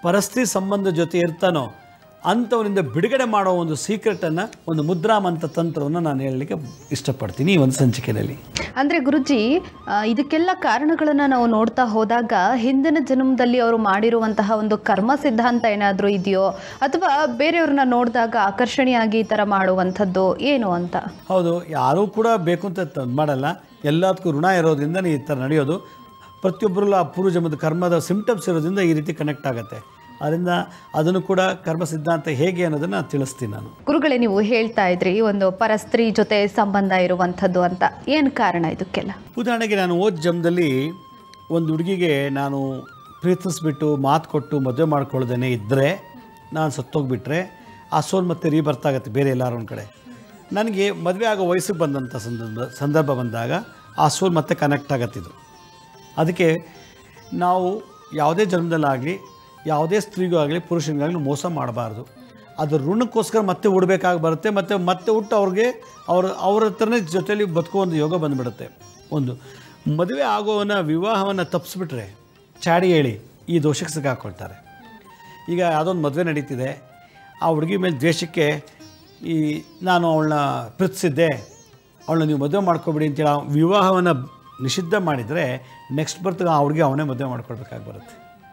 ಪರಸ್ತ್ರೀ ಸಂಬಂಧ ಜೊತೆ ಇರ್ತಾನೋ ಅಂಥವನಿಂದ ಬಿಡುಗಡೆ ಮಾಡೋ ಒಂದು ಸೀಕ್ರೆಟನ್ನು ಒಂದು ಮುದ್ರಾಮಂತ ತಂತ್ರವನ್ನು ನಾನು ಹೇಳಲಿಕ್ಕೆ ಇಷ್ಟಪಡ್ತೀನಿ ಈ ಒಂದು ಸಂಚಿಕೆಯಲ್ಲಿ ಅಂದ್ರೆ ಗುರುಜಿ ಆ, ಇದಕ್ಕೆಲ್ಲ ಕಾರಣಗಳನ್ನ ನಾವು ನೋಡ್ತಾ ಹೋದಾಗ ಹಿಂದಿನ ಜನ್ಮದಲ್ಲಿ ಅವರು ಮಾಡಿರುವಂತಹ ಒಂದು ಕರ್ಮ ಸಿದ್ಧಾಂತ ಏನಾದರೂ ಇದೆಯೋ ಅಥವಾ ಬೇರೆಯವ್ರನ್ನ ನೋಡಿದಾಗ ಆಕರ್ಷಣೆಯಾಗಿ ಈ ಥರ ಮಾಡುವಂಥದ್ದು ಏನು ಅಂತ ಹೌದು ಯಾರೂ ಕೂಡ ಬೇಕು ಅಂತ ತ- ಮಾಡಲ್ಲ ಎಲ್ಲದಕ್ಕೂ ಋಣ ಇರೋದ್ರಿಂದ ಈ ಥರ ನಡೆಯೋದು ಪ್ರತಿಯೊಬ್ಬರಲ್ಲೂ ಆ ಪೂರ್ವಜನ್ಮದ ಕರ್ಮದ ಸಿಂಪ್ಟಮ್ಸ್ ಇರೋದ್ರಿಂದ ಈ ರೀತಿ ಕನೆಕ್ಟ್ ಆಗುತ್ತೆ ಅದರಿಂದ ಅದನ್ನು ಕೂಡ ಕರ್ಮ ಸಿದ್ಧಾಂತ ಹೇಗೆ ಅನ್ನೋದನ್ನು ತಿಳಿಸ್ತೀನಿ ನಾನು ಗುರುಗಳೇ ನೀವು ಹೇಳ್ತಾ ಇದ್ರಿ ಒಂದು ಪರಸ್ತ್ರೀ ಜೊತೆ ಸಂಬಂಧ ಇರುವಂಥದ್ದು ಅಂತ ಏನು ಕಾರಣ ಇದಕ್ಕೆಲ್ಲ ಉದಾಹರಣೆಗೆ ನಾನು ಓದ್ ಜಮ್ದಲ್ಲಿ ಒಂದು ಹುಡುಗಿಗೆ ನಾನು ಪ್ರೀತಿಸ್ಬಿಟ್ಟು ಮಾತು ಕೊಟ್ಟು ಮದುವೆ ಮಾಡ್ಕೊಳ್ದೇನೆ ಇದ್ದರೆ ನಾನು ಸತ್ತೋಗ್ಬಿಟ್ರೆ ಆ ಸೋಲ್ ಮತ್ತೆ ರೀ ಬರ್ತಾಗತ್ತೆ ಬೇರೆ ಎಲ್ಲಾರು ಒಂದು ಕಡೆ ನನಗೆ ಮದುವೆ ಆಗೋ ವಯಸ್ಸಿಗೆ ಬಂದಂಥ ಸಂದರ್ಭ ಸಂದರ್ಭ ಬಂದಾಗ ಆ ಸೋಲ್ ಮತ್ತೆ ಕನೆಕ್ಟ್ ಆಗತ್ತಿದು ಅದಕ್ಕೆ ನಾವು ಯಾವುದೇ ಜನ್ಮದಲ್ಲಾಗಲಿ ಯಾವುದೇ ಸ್ತ್ರೀಗೂ ಆಗಲಿ ಪುರುಷನಿಗಾಗಲಿ ಮೋಸ ಮಾಡಬಾರ್ದು ಅದು ಋಣಕ್ಕೋಸ್ಕರ ಮತ್ತೆ ಉಡಬೇಕಾಗಿ ಬರುತ್ತೆ ಮತ್ತು ಮತ್ತೆ ಹುಟ್ಟು ಅವ್ರಿಗೆ ಅವ್ರ ಅವ್ರ ಹತ್ರನೇ ಜೊತೆಲಿ ಬದುಕೋ ಒಂದು ಯೋಗ ಬಂದುಬಿಡುತ್ತೆ ಒಂದು ಮದುವೆ ಆಗೋವನ್ನ ವಿವಾಹವನ್ನು ತಪ್ಪಿಸ್ಬಿಟ್ರೆ ಚಾಡಿ ಹೇಳಿ ಈ ದೋಷಕ್ಕೆ ಸಿಕ್ಕಾಕೊಳ್ತಾರೆ ಈಗ ಯಾವುದೊಂದು ಮದುವೆ ನಡೀತಿದೆ ಆ ಹುಡುಗಿ ಮೇಲೆ ದ್ವೇಷಕ್ಕೆ ಈ ನಾನು ಅವಳನ್ನ ಪ್ರೀತಿಸಿದ್ದೆ ಅವಳನ್ನ ನೀವು ಮದುವೆ ಮಾಡ್ಕೊಬಿಡಿ ಅಂತೇಳಿ ಆ ವಿವಾಹವನ್ನು ನಿಷಿದ್ಧ ಮಾಡಿದರೆ ನೆಕ್ಸ್ಟ್ ಬರ್ತಾಗ ಆ ಹುಡುಗಿ ಅವನೇ ಮದುವೆ ಮಾಡ್ಕೊಳ್ಬೇಕಾಗಿ ಬರುತ್ತೆ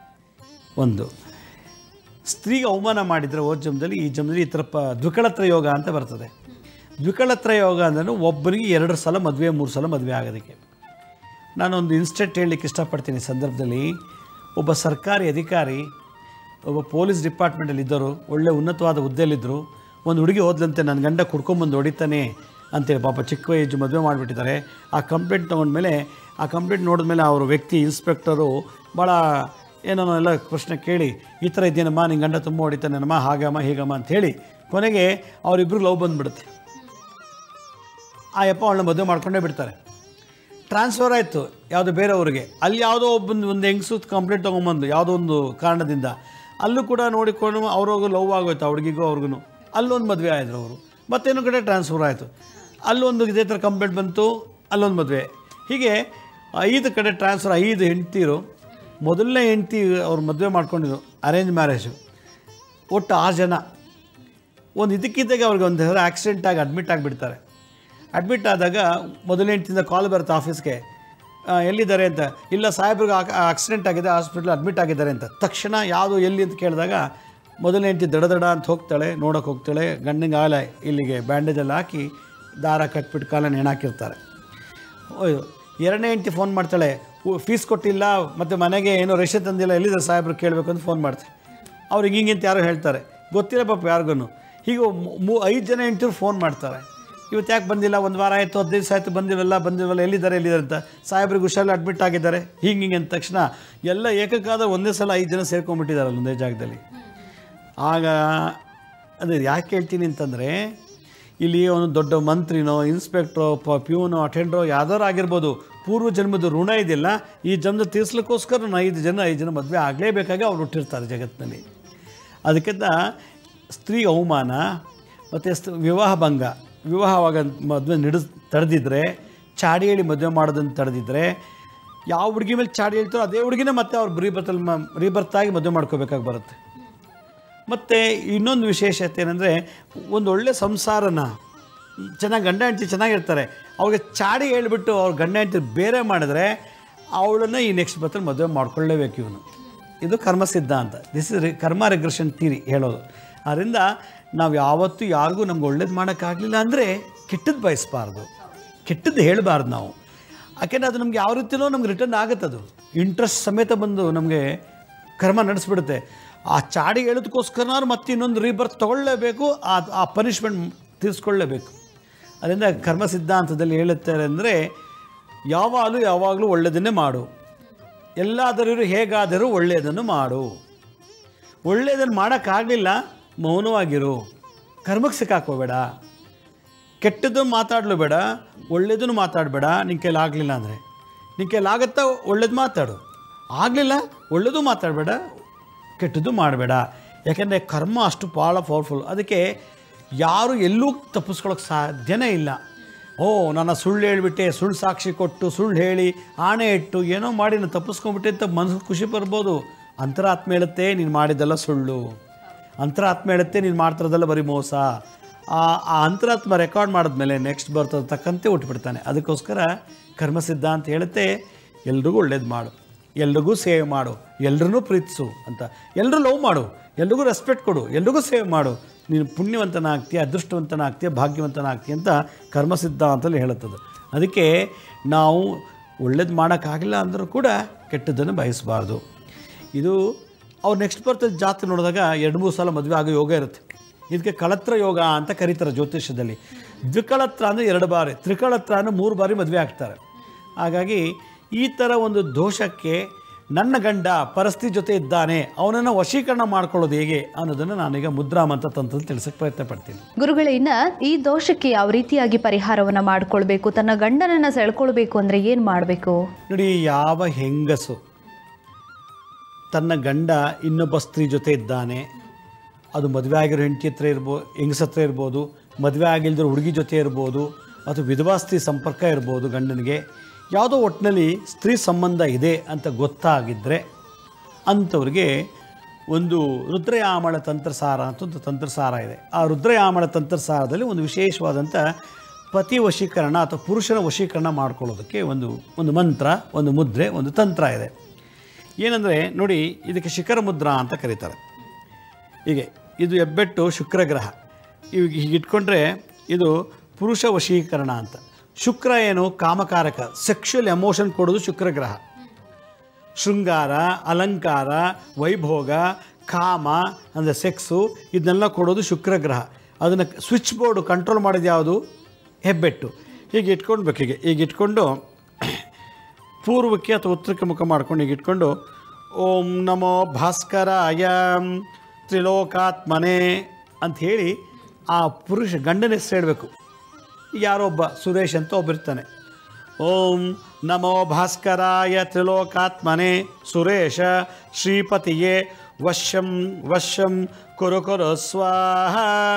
ಒಂದು ಸ್ತ್ರೀಗೆ ಅವಮಾನ ಮಾಡಿದರೆ ಓ ಜನ್ಮದಲ್ಲಿ ಈ ಜನ್ಮದಲ್ಲಿ ಈ ಥರ ಪ ದ್ವಿಕಳತ್ರ ಯೋಗ ಅಂತ ಬರ್ತದೆ ದ್ವಿಕಳತ್ರ ಯೋಗ ಅಂದ್ರೆ ಒಬ್ಬರಿಗೆ ಎರಡು ಸಲ ಮದುವೆ ಮೂರು ಸಲ ಮದುವೆ ಆಗೋದಕ್ಕೆ ನಾನೊಂದು ಇನ್ಸ್ಟೆಂಟ್ ಹೇಳಲಿಕ್ಕೆ ಇಷ್ಟಪಡ್ತೀನಿ ಈ ಸಂದರ್ಭದಲ್ಲಿ ಒಬ್ಬ ಸರ್ಕಾರಿ ಅಧಿಕಾರಿ ಒಬ್ಬ ಪೊಲೀಸ್ ಡಿಪಾರ್ಟ್ಮೆಂಟಲ್ಲಿ ಇದ್ದರು ಒಳ್ಳೆ ಉನ್ನತವಾದ ಹುದ್ದೆಯಲ್ಲಿದ್ದರು ಒಂದು ಹುಡುಗಿ ಹೋದ್ಲಂತೆ ನನ್ನ ಗಂಡ ಕುಡ್ಕೊಂಬಂದು ಹೊಡಿತಾನೆ ಅಂತೇಳಿ ಪಾಪ ಚಿಕ್ಕ ಏಜ್ ಮದುವೆ ಮಾಡಿಬಿಟ್ಟಿದ್ದಾರೆ ಆ ಕಂಪ್ಲೇಂಟ್ ತೊಗೊಂಡ್ಮೇಲೆ ಆ ಕಂಪ್ಲೇಂಟ್ ನೋಡಿದ್ಮೇಲೆ ಅವರು ವ್ಯಕ್ತಿ ಇನ್ಸ್ಪೆಕ್ಟರು ಭಾಳ ಏನೋ ಎಲ್ಲ ಪ್ರಶ್ನೆ ಕೇಳಿ ಈ ಥರ ಇದ್ದೇನಮ್ಮ ನಿನ್ನ ಗಂಡ ತುಂಬ ಹೊಡಿತಾನೇನಮ್ಮ ಹಾಗಮ್ಮ ಹೀಗಮ್ಮ ಅಂತ ಹೇಳಿ ಕೊನೆಗೆ ಅವರಿಬ್ಬರು ಲವ್ ಬಂದುಬಿಡುತ್ತೆ ಆ ಯಪ್ಪ ಅವಳನ್ನ ಮದುವೆ ಮಾಡ್ಕೊಂಡೇ ಬಿಡ್ತಾರೆ ಟ್ರಾನ್ಸ್ಫರ್ ಆಯಿತು ಯಾವುದೋ ಬೇರೆಯವ್ರಿಗೆ ಅಲ್ಲಿ ಯಾವುದೋ ಒಬ್ಬಂದು ಒಂದು ಹೆಂಗಸು ಕಂಪ್ಲೇಂಟ್ ತೊಗೊಂಬಂದು ಯಾವುದೋ ಒಂದು ಕಾರಣದಿಂದ ಅಲ್ಲೂ ಕೂಡ ನೋಡಿಕೊಂಡು ಅವ್ರಿಗೂ ಲವ್ ಆಗೋಯ್ತು ಆ ಹುಡುಗಿಗೂ ಅವ್ರಿಗೂ ಅಲ್ಲೊಂದು ಮದುವೆ ಆಯಿದ್ರು ಅವರು ಮತ್ತೇನೋ ಕಡೆ ಟ್ರಾನ್ಸ್ಫರ್ ಆಯಿತು ಅಲ್ಲೊಂದು ಇದೇ ಥರ ಕಂಪ್ಲೇಂಟ್ ಬಂತು ಅಲ್ಲೊಂದು ಮದುವೆ ಹೀಗೆ ಐದು ಕಡೆ ಟ್ರಾನ್ಸ್ಫರ್ ಐದು ಹೆಂಡ್ತೀರು ಮೊದಲನೇ ಹೆಂಡ್ತಿ ಅವ್ರು ಮದುವೆ ಮಾಡ್ಕೊಂಡಿದ್ರು ಅರೇಂಜ್ ಮ್ಯಾರೇಜು ಒಟ್ಟು ಆರು ಜನ ಒಂದು ಇದಕ್ಕಿದ್ದಾಗ ಅವ್ರಿಗೆ ಒಂದು ಆಕ್ಸಿಡೆಂಟ್ ಆಗಿ ಅಡ್ಮಿಟ್ ಆಗಿಬಿಡ್ತಾರೆ ಅಡ್ಮಿಟ್ ಆದಾಗ ಮೊದಲನೇ ಹೆಂಡ್ತಿಂದ ಕಾಲ್ ಬರುತ್ತೆ ಆಫೀಸ್ಗೆ ಆ, ಎಲ್ಲಿದ್ದಾರೆ ಅಂತ ಇಲ್ಲ ಸಾಹೇಬ್ರಿಗೆ ಆಕ್ಸಿಡೆಂಟ್ ಆಗಿದೆ ಹಾಸ್ಪಿಟ್ಲ್ ಅಡ್ಮಿಟ್ ಆಗಿದ್ದಾರೆ ಅಂತ ತಕ್ಷಣ ಯಾವುದು ಎಲ್ಲಿ ಅಂತ ಕೇಳಿದಾಗ ಮೊದಲನೇ ಹೆಂಡ್ತಿ ದಡ ದಡ ಅಂತ ಹೋಗ್ತಾಳೆ ನೋಡೋಕೆ ಹೋಗ್ತಾಳೆ ಗಂಡಂಗೆ ಆಲ ಇಲ್ಲಿಗೆ ಬ್ಯಾಂಡೇಜಲ್ಲಿ ಹಾಕಿ ದಾರ ಕಟ್ಬಿಟ್ಟು ಕಾಲನ್ನು ಹೆಣಾಕಿರ್ತಾರೆ ಓಯ್ ಎರಡನೇ ಹೆಂಡ್ತಿ ಫೋನ್ ಮಾಡ್ತಾಳೆ ಫೀಸ್ ಕೊಟ್ಟಿಲ್ಲ ಮತ್ತು ಮನೆಗೆ ಏನೋ ರೇಷೆ ತಂದಿಲ್ಲ ಎಲ್ಲಿದೆ ಸಾಹೇಬ್ರು ಕೇಳಬೇಕು ಅಂತ ಫೋನ್ ಮಾಡ್ತಾರೆ ಅವ್ರಿಗೆ ಹಿಂಗೆ ಅಂತ ಯಾರೋ ಹೇಳ್ತಾರೆ ಗೊತ್ತಿಲ್ಲ ಪಾಪ ಯಾರಿಗೂ ಹೀಗೆ ಮೂ ಐದು ಜನ ಹೆಂಡ್ತಿರು ಫೋನ್ ಮಾಡ್ತಾರೆ ಇವತ್ತು ಯಾಕೆ ಬಂದಿಲ್ಲ ಒಂದು ವಾರ ಆಯಿತು ಹದಿನೈದು ದಿವಸ ಆಯಿತು ಬಂದಿರಲ್ಲ ಬಂದಿರಲ್ಲ ಎಲ್ಲಿದ್ದಾರೆ ಎಲ್ಲಿದ್ದಾರೆ ಅಂತ ಸಾಹೇಬ್ರಿಗೆ ಹುಷಾರಲ್ಲಿ ಅಡ್ಮಿಟ್ ಆಗಿದ್ದಾರೆ ಹಿಂಗೆ ಹಿಂಗೆ ಅಂದ ತಕ್ಷಣ ಎಲ್ಲ ಏಕಕ್ಕಾದ ಒಂದೇ ಸಲ ಐದು ಜನ ಸೇರ್ಕೊಂಡ್ಬಿಟ್ಟಿದ್ದಾರಲ್ಲ ಒಂದೇ ಜಾಗದಲ್ಲಿ ಆಗ ಅದೇ ಯಾಕೆ ಹೇಳ್ತೀನಿ ಅಂತಂದರೆ ಇಲ್ಲಿ ಒಂದು ದೊಡ್ಡ ಮಂತ್ರಿನೋ ಇನ್ಸ್ಪೆಕ್ಟ್ರೋ ಪ ಪ್ಯೂನೋ ಅಟೆಂಡ್ರೋ ಯಾವ್ದಾರು ಆಗಿರ್ಬೋದು ಪೂರ್ವ ಜನ್ಮದ ಋಣ ಇದೆಯಲ್ಲ ಈ ಜನ್ಮದ ತೀರ್ಸ್ಲಿಕ್ಕೋಸ್ಕರ ನಾನು ಐದು ಜನ ಐದು ಜನ ಮದುವೆ ಆಗಲೇಬೇಕಾಗಿ ಅವ್ರು ಹುಟ್ಟಿರ್ತಾರೆ ಜಗತ್ತಿನಲ್ಲಿ ಅದಕ್ಕಿಂತ ಸ್ತ್ರೀ ಅವಮಾನ ಮತ್ತು ಸ್ತ್ ವಿವಾಹ ಭಂಗ ವಿವಾಹವಾಗ ಮದುವೆ ನಡೆಸ್ ತಡೆದಿದ್ರೆ ಚಾಡಿ ಹೇಳಿ ಮದುವೆ ಮಾಡೋದನ್ನು ತಡೆದಿದ್ರೆ ಯಾವ ಹುಡುಗಿ ಮೇಲೆ ಚಾಡಿ ಹೇಳ್ತಾರೋ ಅದೇ ಹುಡುಗಿನೇ ಮತ್ತೆ ಅವ್ರು ರೀಬರ್ತಲ್ಲಿ ಮ ರೀಬರ್ತಾಗಿ ಮದುವೆ ಮಾಡ್ಕೋಬೇಕಾಗಿ ಬರುತ್ತೆ ಮತ್ತು ಇನ್ನೊಂದು ವಿಶೇಷತೆ ಏನಂದರೆ ಒಂದು ಒಳ್ಳೆ ಸಂಸಾರನ ಚೆನ್ನಾಗಿ ಗಂಡ ಹೆಂಡತಿ ಚೆನ್ನಾಗಿರ್ತಾರೆ ಅವ್ರಿಗೆ ಚಾಡಿ ಹೇಳ್ಬಿಟ್ಟು ಅವ್ರ ಗಂಡ ಹೆಂಡತಿ ಬೇರೆ ಮಾಡಿದ್ರೆ ಅವಳನ್ನು ಈ ನೆಕ್ಸ್ಟ್ ಬರ್ತಲ್ಲಿ ಮದುವೆ ಮಾಡ್ಕೊಳ್ಳೇಬೇಕು ಇವನು ಇದು ಕರ್ಮ ಸಿದ್ಧಾಂತ ದಿಸ್ ಇಸ್ ಕರ್ಮ ರೆಗ್ರೆಷನ್ ಥೀರಿ ಹೇಳೋದು ಆದ್ದರಿಂದ ನಾವು ಯಾವತ್ತೂ ಯಾರಿಗೂ ನಮ್ಗೆ ಒಳ್ಳೇದು ಮಾಡೋಕ್ಕಾಗಲಿಲ್ಲ ಅಂದರೆ ಕೆಟ್ಟದ್ದು ಬಯಸಬಾರ್ದು ಕೆಟ್ಟದ್ದು ಹೇಳಬಾರ್ದು ನಾವು ಯಾಕೆಂದರೆ ಅದು ನಮ್ಗೆ ಯಾವ ರೀತಿಯಲ್ಲೋ ನಮ್ಗೆ ರಿಟರ್ನ್ ಆಗುತ್ತೆ ಅದು ಇಂಟ್ರೆಸ್ಟ್ ಸಮೇತ ಬಂದು ನಮಗೆ ಕರ್ಮ ನಡೆಸ್ಬಿಡುತ್ತೆ ಆ ಚಾಡಿ ಹೇಳೋದಕ್ಕೋಸ್ಕರನಾದ್ರು ಮತ್ತೆ ಇನ್ನೊಂದು ರೀಬರ್ತ್ ತೊಗೊಳ್ಳೇಬೇಕು ಆ ಆ ಪನಿಷ್ಮೆಂಟ್ ತೀರಿಸ್ಕೊಳ್ಳೇಬೇಕು ಅದರಿಂದ ಕರ್ಮ ಸಿದ್ಧಾಂತದಲ್ಲಿ ಹೇಳುತ್ತಾರೆ ಅಂದರೆ ಯಾವಾಗಲೂ ಯಾವಾಗಲೂ ಒಳ್ಳೆಯದನ್ನೇ ಮಾಡು ಎಲ್ಲಾದರೂ ಹೇಗಾದರೂ ಒಳ್ಳೆಯದನ್ನು ಮಾಡು ಒಳ್ಳೆಯದನ್ನು ಮಾಡೋಕ್ಕಾಗಲಿಲ್ಲ ಮೌನವಾಗಿರು ಕರ್ಮಕ್ಕೆ ಸಿಕ್ಕಾಕೋಬೇಡ ಕೆಟ್ಟದ್ದು ಮಾತಾಡಲು ಬೇಡ ಒಳ್ಳೇದನ್ನು ಮಾತಾಡಬೇಡ ನಿನ್ನ ಕೈಲಿ ಆಗಲಿಲ್ಲ ಅಂದರೆ ನಿನ್ನ ಕೈಲಿ ಆಗುತ್ತಾ ಒಳ್ಳೇದು ಮಾತಾಡು ಆಗಲಿಲ್ಲ ಒಳ್ಳೇದು ಮಾತಾಡಬೇಡ ಕೆಟ್ಟದ್ದು ಮಾಡಬೇಡ ಯಾಕೆಂದರೆ ಕರ್ಮ ಅಷ್ಟು ಭಾಳ ಪವರ್ಫುಲ್ ಅದಕ್ಕೆ ಯಾರು ಎಲ್ಲೂ ತಪ್ಪಿಸ್ಕೊಳ್ಳೋಕೆ ಸಾಧ್ಯನೇ ಇಲ್ಲ ಓ ನನ್ನ ಸುಳ್ಳು ಹೇಳಿಬಿಟ್ಟೆ ಸುಳ್ಳು ಸಾಕ್ಷಿ ಕೊಟ್ಟು ಸುಳ್ಳು ಹೇಳಿ ಆಣೆ ಇಟ್ಟು ಏನೋ ಮಾಡಿ ನಾನು ತಪ್ಪಿಸ್ಕೊಂಡ್ಬಿಟ್ಟೆ ಅಂತ ಮನಸ್ಸು ಖುಷಿ ಬರ್ಬೋದು ಅಂತರಾತ್ಮ ಹೇಳುತ್ತೆ ನೀನು ಮಾಡಿದ್ದೆಲ್ಲ ಸುಳ್ಳು ಅಂತರಾತ್ಮ ಹೇಳುತ್ತೆ ನೀನು ಮಾಡ್ತಿರೋದೆಲ್ಲ ಬರೀ ಮೋಸ ಆ ಆ ಅಂತರಾತ್ಮ ರೆಕಾರ್ಡ್ ಮಾಡಿದ್ಮೇಲೆ ನೆಕ್ಸ್ಟ್ ಬರ್ತದೆ ತಕ್ಕಂತೆ ಹುಟ್ಟುಬಿಡ್ತಾನೆ ಅದಕ್ಕೋಸ್ಕರ ಕರ್ಮಸಿದ್ಧ ಅಂತ ಹೇಳುತ್ತೆ ಎಲ್ರಿಗೂ ಒಳ್ಳೇದು ಮಾಡು ಎಲ್ರಿಗೂ ಸೇವೆ ಮಾಡು ಎಲ್ರನ್ನೂ ಪ್ರೀತಿಸು ಅಂತ ಎಲ್ಲರೂ ಲವ್ ಮಾಡು ಎಲ್ರಿಗೂ ರೆಸ್ಪೆಕ್ಟ್ ಕೊಡು ಎಲ್ರಿಗೂ ಸೇವೆ ಮಾಡು ನೀನು ಪುಣ್ಯವಂತನಾಗ್ತೀಯ ಅದೃಷ್ಟವಂತನಾಗ್ತೀಯ ಭಾಗ್ಯವಂತನಾಗ್ತೀಯ ಅಂತ ಕರ್ಮಸಿದ್ಧ ಅಂತಲೇ ಹೇಳುತ್ತದೆ ಅದಕ್ಕೆ ನಾವು ಒಳ್ಳೇದು ಮಾಡೋಕ್ಕಾಗಿಲ್ಲ ಅಂದರೂ ಕೂಡ ಕೆಟ್ಟದ್ದನ್ನು ಬಯಸಬಾರ್ದು ಇದು ಅವ್ರು ನೆಕ್ಸ್ಟ್ ಬರ್ತದೆ ಜಾತಿ ನೋಡಿದಾಗ ಎರಡು ಮೂರು ಸಲ ಮದುವೆ ಆಗೋ ಯೋಗ ಇರುತ್ತೆ ಇದಕ್ಕೆ ಕಳತ್ರ ಯೋಗ ಅಂತ ಕರೀತಾರೆ ಜ್ಯೋತಿಷ್ಯದಲ್ಲಿ ದ್ವಿಕಳತ್ರ ಅಂದರೆ ಎರಡು ಬಾರಿ ತ್ರಿಕಳತ್ರ ಅಂದರೆ ಮೂರು ಬಾರಿ ಮದುವೆ ಆಗ್ತಾರೆ ಹಾಗಾಗಿ ಈ ಥರ ಒಂದು ದೋಷಕ್ಕೆ ನನ್ನ ಗಂಡ ಪರಿಸ್ಥಿತಿ ಜೊತೆ ಇದ್ದಾನೆ ಅವನನ್ನು ವಶೀಕರಣ ಮಾಡ್ಕೊಳ್ಳೋದು ಹೇಗೆ ಅನ್ನೋದನ್ನು ನಾನೀಗ ಮುದ್ರಾಮಂತ ತಂತ್ರದಲ್ಲಿ ತಿಳಿಸಕ್ಕೆ ಪ್ರಯತ್ನ ಪಡ್ತೀನಿ ಗುರುಗಳೇ ಇನ್ನ ಈ ದೋಷಕ್ಕೆ ಯಾವ ರೀತಿಯಾಗಿ ಪರಿಹಾರವನ್ನ ಮಾಡ್ಕೊಳ್ಬೇಕು ತನ್ನ ಗಂಡನನ್ನ ಸೆಳ್ಕೊಳ್ಬೇಕು ಅಂದ್ರೆ ಏನ್ ಮಾಡಬೇಕು ನೋಡಿ ಯಾವ ಹೆಂಗಸು ತನ್ನ ಗಂಡ ಇನ್ನೊಬ್ಬ ಸ್ತ್ರೀ ಜೊತೆ ಇದ್ದಾನೆ ಅದು ಮದುವೆ ಆಗಿರೋ ಹೆಂಡತಿ ಹತ್ರ ಇರ್ಬೋ ಹೆಂಗಸ ಹತ್ರ ಇರ್ಬೋದು ಮದುವೆ ಆಗಿಲ್ದಿರೋ ಹುಡುಗಿ ಜೊತೆ ಇರ್ಬೋದು ಅಥವಾ ವಿಧವಾ ಸ್ತ್ರೀ ಸಂಪರ್ಕ ಇರ್ಬೋದು ಗಂಡನಿಗೆ ಯಾವುದೋ ಒಟ್ಟಿನಲ್ಲಿ ಸ್ತ್ರೀ ಸಂಬಂಧ ಇದೆ ಅಂತ ಗೊತ್ತಾಗಿದ್ದರೆ ಅಂಥವ್ರಿಗೆ ಒಂದು ರುದ್ರಯಾಮಳ ತಂತ್ರಸಾರ ಅಂತ ಒಂದು ತಂತ್ರಸಾರ ಇದೆ ಆ ರುದ್ರಯಾಮಳ ತಂತ್ರಸಾರದಲ್ಲಿ ಒಂದು ವಿಶೇಷವಾದಂಥ ಪತಿ ವಶೀಕರಣ ಅಥವಾ ಪುರುಷನ ವಶೀಕರಣ ಮಾಡ್ಕೊಳ್ಳೋದಕ್ಕೆ ಒಂದು ಒಂದು ಮಂತ್ರ ಒಂದು ಮುದ್ರೆ ಒಂದು ತಂತ್ರ ಇದೆ ಏನಂದರೆ ನೋಡಿ ಇದಕ್ಕೆ ಶಿಖರ ಮುದ್ರಾ ಅಂತ ಕರೀತಾರೆ ಹೀಗೆ ಇದು ಹೆಬ್ಬೆಟ್ಟು ಶುಕ್ರಗ್ರಹ ಇವಾಗ ಹೀಗೆ ಇಟ್ಕೊಂಡ್ರೆ ಇದು ಪುರುಷ ವಶೀಕರಣ ಅಂತ ಶುಕ್ರ ಏನು ಕಾಮಕಾರಕ ಸೆಕ್ಷುವಲ್ ಎಮೋಷನ್ ಕೊಡೋದು ಶುಕ್ರಗ್ರಹ ಶೃಂಗಾರ ಅಲಂಕಾರ ವೈಭೋಗ ಕಾಮ ಅಂದರೆ ಸೆಕ್ಸು ಇದನ್ನೆಲ್ಲ ಕೊಡೋದು ಶುಕ್ರಗ್ರಹ ಅದನ್ನು ಸ್ವಿಚ್ ಬೋರ್ಡು ಕಂಟ್ರೋಲ್ ಮಾಡೋದು ಯಾವುದು ಹೆಬ್ಬೆಟ್ಟು ಹೀಗೆ ಇಟ್ಕೊಳ್ಬೇಕು ಹೀಗೆ ಹೀಗೆ ಇಟ್ಕೊಂಡು ಪೂರ್ವಕ್ಕೆ ಅಥವಾ ಉತ್ತರಕ್ಕೆ ಮುಖ ಮಾಡ್ಕೊಂಡು ಹೀಗೆ ಇಟ್ಕೊಂಡು ಓಂ ನಮೋ ಭಾಸ್ಕರಾಯ ತ್ರಿಲೋಕಾತ್ಮನೆ ಅಂತ ಹೇಳಿ ಆ ಪುರುಷ ಗಂಡನ ಹೆಸರು ಹೇಳಬೇಕು ಯಾರೊಬ್ಬ ಸುರೇಶ್ ಅಂತ ಒಬ್ಬಿರ್ತಾನೆ ಓಂ ನಮೋ ಭಾಸ್ಕರಾಯ ತ್ರಿಲೋಕಾತ್ಮನೆ ಸುರೇಶ ಶ್ರೀಪತಿಯೇ ವಶ್ಯಂ ವಶ್ಯಂ ಕುರು ಕುರು ಸ್ವಾಹ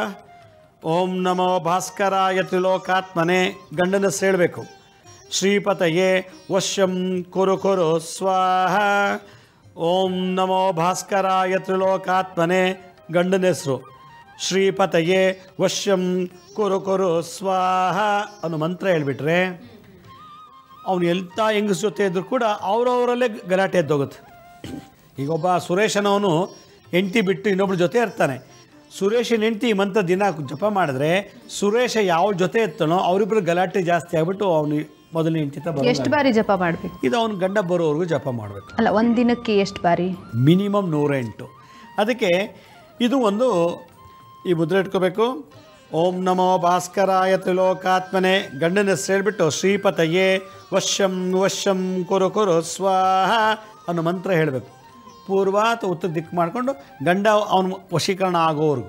ಓಂ ನಮೋ ಭಾಸ್ಕರಾಯ ತ್ರಿಲೋಕಾತ್ಮನೆ ಗಂಡನ ಹೇಳಬೇಕು ಶ್ರೀಪತಯೇ ವಶ್ಯಂ ಕುರು ಕುರು ಸ್ವಾಹ ಓಂ ನಮೋ ಭಾಸ್ಕರಾಯ ತ್ರಿಲೋಕಾತ್ಮನೆ ಗಂಡನ ಹೆಸರು ಶ್ರೀಪತಯೇ ವಶ್ಯಂ ಕುರು ಕುರು ಸ್ವಾಹ ಅನ್ನೋ ಮಂತ್ರ ಹೇಳ್ಬಿಟ್ರೆ ಅವನು ಎಂಥ ಹೆಂಗಸ್ ಜೊತೆ ಇದ್ದರೂ ಕೂಡ ಅವರವರಲ್ಲೇ ಗಲಾಟೆ ಎದ್ದೋಗುತ್ತೆ ಈಗ ಒಬ್ಬ ಸುರೇಶನವನು ಹೆಂಡತಿ ಬಿಟ್ಟು ಇನ್ನೊಬ್ರ ಜೊತೆ ಇರ್ತಾನೆ ಸುರೇಶನ ಹೆಂಡತಿ ಈ ಮಂತ್ರ ದಿನ ಜಪ ಮಾಡಿದ್ರೆ ಸುರೇಶ ಯಾವ ಜೊತೆ ಇರ್ತಾನೋ ಅವರಿಬ್ಬರು ಗಲಾಟೆ ಜಾಸ್ತಿ ಆಗ್ಬಿಟ್ಟು ಅವನು ಮೊದಲನೇ ಹೆಂಡತಿ ಹತ್ರ ಬರೋಲ್ಲ. ಎಷ್ಟು ಬಾರಿ ಜಪ ಮಾಡ್ಬೇಕು ಇದು ಅವನ ಗಂಡ ಬರೋವರೆಗೂ ಜಪ ಮಾಡಬೇಕು ಅಲ್ಲ ಒಂದ್ ದಿನಕ್ಕೆ ಎಷ್ಟು ಬಾರಿ ಮಿನಿಮಮ್ ನೂರೆಂಟು ಅದಕ್ಕೆ ಇದು ಒಂದು ಈ ಮುದ್ರೆ ಇಟ್ಕೋಬೇಕು ಓಂ ನಮೋ ಭಾಸ್ಕರಾಯ ತ್ರಿಲೋಕಾತ್ಮನೆ ಗಂಡನ ಹೆಸರು ಹೇಳ್ಬಿಟ್ಟು ಶ್ರೀಪತಯೇ ವಶ್ಯಂ ವಶ್ಯಂ ಕುರು ಕುರು ಸ್ವಾಹ ಅನ್ನೋ ಮಂತ್ರ ಹೇಳಬೇಕು ಪೂರ್ವ ಅಥವಾ ಉತ್ತರ ದಿಕ್ಕು ಮಾಡಿಕೊಂಡು ಗಂಡ ಅವನ ವಶೀಕರಣ ಆಗೋವರೆಗೂ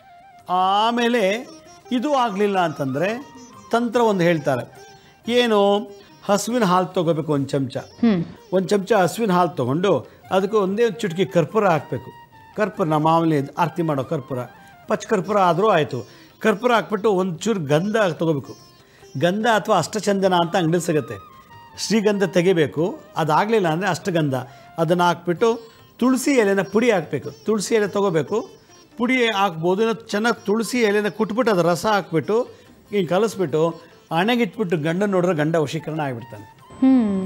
ಆಮೇಲೆ ಇದು ಆಗಲಿಲ್ಲ ಅಂತಂದರೆ ತಂತ್ರ ಒಂದು ಹೇಳ್ತಾರೆ ಏನು ಹಸುವಿನ ಹಾಲು ತೊಗೋಬೇಕು ಒಂದು ಚಮಚ ಹ್ಮ್ ಒಂದು ಚಮಚ ಹಸುವಿನ ಹಾಲು ತೊಗೊಂಡು ಅದಕ್ಕೆ ಒಂದೇ ಒಂದು ಚುಟುಕಿ ಕರ್ಪೂರ ಹಾಕಬೇಕು ಕರ್ಪೂರ ನಮ್ಮ ಮಾಮೂಲಿ ಆರತಿ ಮಾಡೋ ಕರ್ಪೂರ ಪಚ್ಚ ಕರ್ಪೂರ ಆದರೂ ಆಯಿತು ಕರ್ಪೂರ ಹಾಕ್ಬಿಟ್ಟು ಒಂದು ಚೂರು ಗಂಧ ತೊಗೋಬೇಕು ಗಂಧ ಅಥವಾ ಅಷ್ಟಚಂದನ ಅಂತ ಅಂಗಡಿ ಸಿಗುತ್ತೆ ಶ್ರೀಗಂಧ ತೆಗಿಬೇಕು ಅದಾಗಲಿಲ್ಲ ಅಂದರೆ ಅಷ್ಟಗಂಧ ಅದನ್ನು ಹಾಕ್ಬಿಟ್ಟು ತುಳಸಿ ಎಲೆನ ಪುಡಿ ಹಾಕಬೇಕು ತುಳಸಿ ಎಲೆ ತೊಗೋಬೇಕು ಪುಡಿ ಹಾಕ್ಬೋದು ಇಲ್ಲ ಚೆನ್ನಾಗಿ ತುಳಸಿ ಎಲೆನ ಕುಟ್ಬಿಟ್ಟು ಅದು ರಸ ಹಾಕ್ಬಿಟ್ಟು ಹಿಂಗೆ ಕಲಿಸ್ಬಿಟ್ಟು ಹಣೆಗಿಟ್ಬಿಟ್ಟು ಗಂಡನ ನೋಡಿದ್ರೆ ಗಂಡ ವಶೀಕರಣ ಆಗಿಬಿಡ್ತಾನೆ ಹ್ಮ್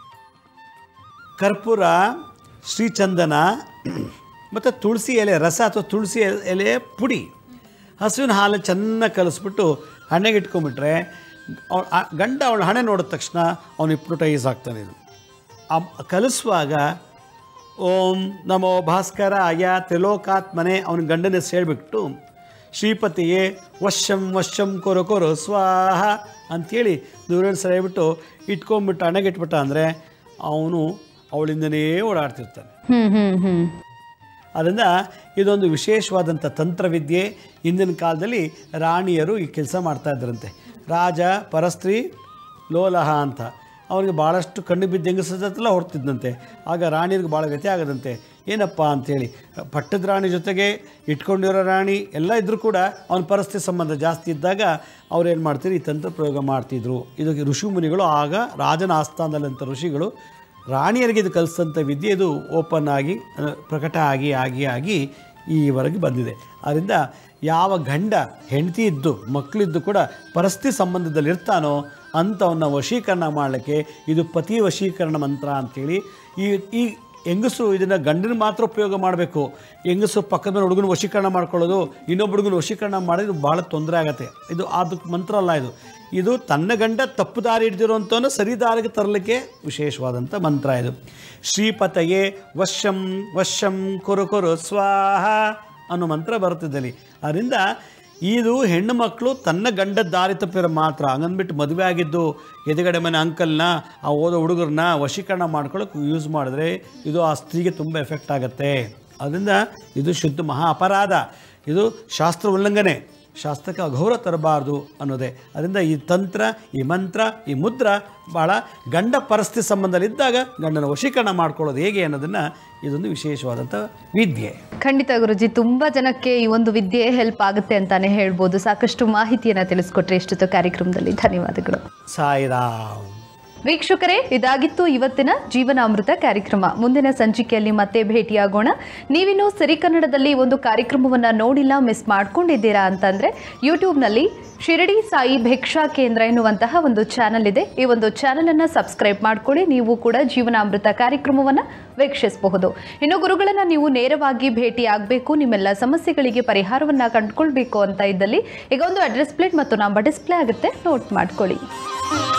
ಕರ್ಪೂರ ಶ್ರೀಚಂದನ ಮತ್ತು ತುಳಸಿ ಎಲೆ ರಸ ಅಥವಾ ತುಳಸಿ ಎಲೆ- ಎಲೆ ಪುಡಿ ಹಸುವಿನ ಹಾಲು ಚೆನ್ನಾಗಿ ಕಲಿಸ್ಬಿಟ್ಟು ಹಣೆಗೆ ಇಟ್ಕೊಂಬಿಟ್ರೆ ಅವ್ ಆ ಗಂಡ ಅವಳ ಹಣೆ ನೋಡಿದ ತಕ್ಷಣ ಅವನು ಹಿಪ್ನೋಟೈಸ್ ಆಗ್ತಾನೆ ಇದು ಆ ಕಲಿಸುವಾಗ ಓಂ ನಮೋ ಭಾಸ್ಕರ ಅಯ ತ್ರಿಲೋಕಾತ್ಮನೆ ಅವನ ಗಂಡನ ಹೆಸರು ಹೇಳ್ಬಿಟ್ಟು ಶ್ರೀಪತಿಯೇ ವಶ್ಯಂ ವಶ್ಯಂ ಕೊರು ಕೊರು ಸ್ವಾಹ ಅಂಥೇಳಿ ನೂರೆರಡು ಸಲ ಹೇಳ್ಬಿಟ್ಟು ಇಟ್ಕೊಂಬಿಟ್ಟು ಹಣೆಗಿಟ್ಬಿಟ್ಟ ಅಂದರೆ ಅವನು ಅವಳಿಂದನೇ ಓಡಾಡ್ತಿರ್ತಾನೆ ಹ್ಮ್ ಹ್ಮ್ ಹ್ಮ್ ಅದರಿಂದ ಇದೊಂದು ವಿಶೇಷವಾದಂಥ ತಂತ್ರವಿದ್ಯೆ ಹಿಂದಿನ ಕಾಲದಲ್ಲಿ ರಾಣಿಯರು ಈ ಕೆಲಸ ಮಾಡ್ತಾ ಇದ್ರಂತೆ ರಾಜ ಪರಸ್ತ್ರೀ ಲೋಲಹ ಅಂತ ಅವನಿಗೆ ಭಾಳಷ್ಟು ಕಣ್ಣು ಬಿದ್ದು ಹೆಂಗಸಲ್ಲ ಹೊರ್ತಿದ್ದಂತೆ ಆಗ ರಾಣಿಯರಿಗೆ ಭಾಳ ವ್ಯತ್ಯ ಆಗದಂತೆ ಏನಪ್ಪ ಅಂಥೇಳಿ ಪಟ್ಟದ ರಾಣಿ ಜೊತೆಗೆ ಇಟ್ಕೊಂಡಿರೋ ರಾಣಿ ಎಲ್ಲ ಇದ್ದರೂ ಕೂಡ ಅವನ ಪರಿಸ್ಥಿತಿ ಸಂಬಂಧ ಜಾಸ್ತಿ ಇದ್ದಾಗ ಅವ್ರು ಏನು ಮಾಡ್ತೀರಿ ಈ ತಂತ್ರ ಪ್ರಯೋಗ ಮಾಡ್ತಿದ್ರು ಇದಕ್ಕೆ ಋಷಿ ಮುನಿಗಳು ಆಗ ರಾಜನ ಆಸ್ಥಾನದಲ್ಲಂಥ ಋಷಿಗಳು ರಾಣಿಯರಿಗೆ ಇದು ಕಲಿಸಿದಂಥ ವಿದ್ಯೆ ಇದು ಓಪನ್ ಆಗಿ ಆ, ಪ್ರಕಟ ಆಗಿ ಆಗಿ ಆಗಿ ಈವರೆಗೆ ಬಂದಿದೆ ಆದ್ದರಿಂದ ಯಾವ ಗಂಡ ಹೆಂಡತಿ ಇದ್ದು ಮಕ್ಕಳಿದ್ದು ಕೂಡ ಪರಸ್ಥಿತಿ ಸಂಬಂಧದಲ್ಲಿ ಇರ್ತಾನೋ ಅಂಥವನ್ನ ವಶೀಕರಣ ಮಾಡಲಿಕ್ಕೆ ಇದು ಪತಿ ವಶೀಕರಣ ಮಂತ್ರ ಅಂಥೇಳಿ ಈ ಈ ಹೆಂಗಸರು ಇದನ್ನು ಗಂಡನ ಮಾತ್ರ ಉಪಯೋಗ ಮಾಡಬೇಕು ಹೆಂಗಸರು ಪಕ್ಕದ ಮೇಲೆ ಹುಡುಗನ ವಶೀಕರಣ ಮಾಡ್ಕೊಳ್ಳೋದು ಇನ್ನೊಬ್ಬ ಹುಡುಗನ ವಶೀಕರಣ ಮಾಡೋದು ಭಾಳ ತೊಂದರೆ ಆಗುತ್ತೆ ಇದು ಅದಕ್ಕೆ ಮಂತ್ರ ಅಲ್ಲ ಇದು ಇದು ತನ್ನ ಗಂಡ ತಪ್ಪು ದಾರಿ ಹಿಡಿದಿರುವಂಥವನ್ನ ಸರಿ ದಾರಿಗೆ ತರಲಿಕ್ಕೆ ವಿಶೇಷವಾದಂಥ ಮಂತ್ರ ಇದು ಶ್ರೀಪತಯೇ ವಶಂ ವಶಂ ಕುರು ಕುರು ಸ್ವಾಹ ಅನ್ನೋ ಮಂತ್ರ ಬರುತ್ತಿದ್ದಲ್ಲಿ ಅದರಿಂದ ಇದು ಹೆಣ್ಣು ಮಕ್ಕಳು ತನ್ನ ಗಂಡ ದಾರಿ ತಪ್ಪಿರೋ ಮಾತ್ರ ಹಂಗಂದ್ಬಿಟ್ಟು ಮದುವೆ ಆಗಿದ್ದು ಎದುಗಡೆ ಮನೆ ಅಂಕಲ್ನ ಆ ಓದೋ ಹುಡುಗರನ್ನ ವಶೀಕರಣ ಮಾಡ್ಕೊಳ್ಳೋಕೆ ಯೂಸ್ ಮಾಡಿದ್ರೆ ಇದು ಆ ಸ್ತ್ರೀಗೆ ತುಂಬ ಎಫೆಕ್ಟ್ ಆಗುತ್ತೆ ಅದರಿಂದ ಇದು ಶುದ್ಧ ಮಹಾ ಅಪರಾಧ ಇದು ಶಾಸ್ತ್ರ ಉಲ್ಲಂಘನೆ ಶಾಸ್ತ್ರಕ್ಕೆ ಅಘೋರ ತರಬಾರ್ದು ಅನ್ನೋದೇ ಅದರಿಂದ ಈ ತಂತ್ರ ಈ ಮಂತ್ರ ಈ ಮುದ್ರ ಭಾಳ ಗಂಡ ಪರಿಸ್ಥಿತಿ ಸಂಬಂಧದಲ್ಲಿದ್ದಾಗ ಗಂಡನ ವಶೀಕರಣ ಮಾಡ್ಕೊಳ್ಳೋದು ಹೇಗೆ ಅನ್ನೋದನ್ನು ಇದೊಂದು ವಿಶೇಷವಾದಂಥ ವಿದ್ಯೆ ಖಂಡಿತ ಗುರುಜಿ ತುಂಬಾ ಜನಕ್ಕೆ ಈ ಒಂದು ವಿದ್ಯೆ ಹೆಲ್ಪ್ ಆಗುತ್ತೆ ಅಂತಾನೆ ಹೇಳ್ಬೋದು ಸಾಕಷ್ಟು ಮಾಹಿತಿಯನ್ನ ತಿಳಿಸ್ಕೊಟ್ರೆ ಇಷ್ಟೊತ್ತು ಕಾರ್ಯಕ್ರಮದಲ್ಲಿ ಧನ್ಯವಾದಗಳು ಸಾಯಿರಾಮ್ ವೀಕ್ಷಕರೇ ಇದಾಗಿತ್ತು ಇವತ್ತಿನ ಜೀವನಾಮೃತ ಕಾರ್ಯಕ್ರಮ ಮುಂದಿನ ಸಂಚಿಕೆಯಲ್ಲಿ ಮತ್ತೆ ಭೇಟಿಯಾಗೋಣ ನೀವಿನ್ನು ಸಿರಿ ಕನ್ನಡದಲ್ಲಿ ಒಂದು ಕಾರ್ಯಕ್ರಮವನ್ನ ನೋಡಿಲ್ಲ ಮಿಸ್ ಮಾಡ್ಕೊಂಡಿದ್ದೀರಾ ಅಂತಂದ್ರೆ ಯೂಟ್ಯೂಬ್ನಲ್ಲಿ ಶಿರಡಿ ಸಾಯಿ ಭಿಕ್ಷಾ ಕೇಂದ್ರ ಎನ್ನುವಂತಹ ಒಂದು ಚಾನಲ್ ಇದೆ ಈ ಒಂದು ಚಾನಲ್ ಅನ್ನ ಸಬ್ಸ್ಕ್ರೈಬ್ ಮಾಡ್ಕೊಳ್ಳಿ ನೀವು ಕೂಡ ಜೀವನಾಮೃತ ಕಾರ್ಯಕ್ರಮವನ್ನ ವೀಕ್ಷಿಸಬಹುದು ಇನ್ನು ಗುರುಗಳನ್ನ ನೀವು ನೇರವಾಗಿ ಭೇಟಿ ಆಗಬೇಕು ನಿಮ್ಮೆಲ್ಲ ಸಮಸ್ಯೆಗಳಿಗೆ ಪರಿಹಾರವನ್ನ ಕಂಡುಕೊಳ್ಬೇಕು ಅಂತ ಇದ್ದಲ್ಲಿ ಈಗ ಒಂದು ಅಡ್ರೆಸ್ ಪ್ಲೇಟ್ ಮತ್ತು ನಂಬರ್ ಡಿಸ್ಪ್ಲೇ ಆಗುತ್ತೆ ನೋಟ್ ಮಾಡ್ಕೊಳ್ಳಿ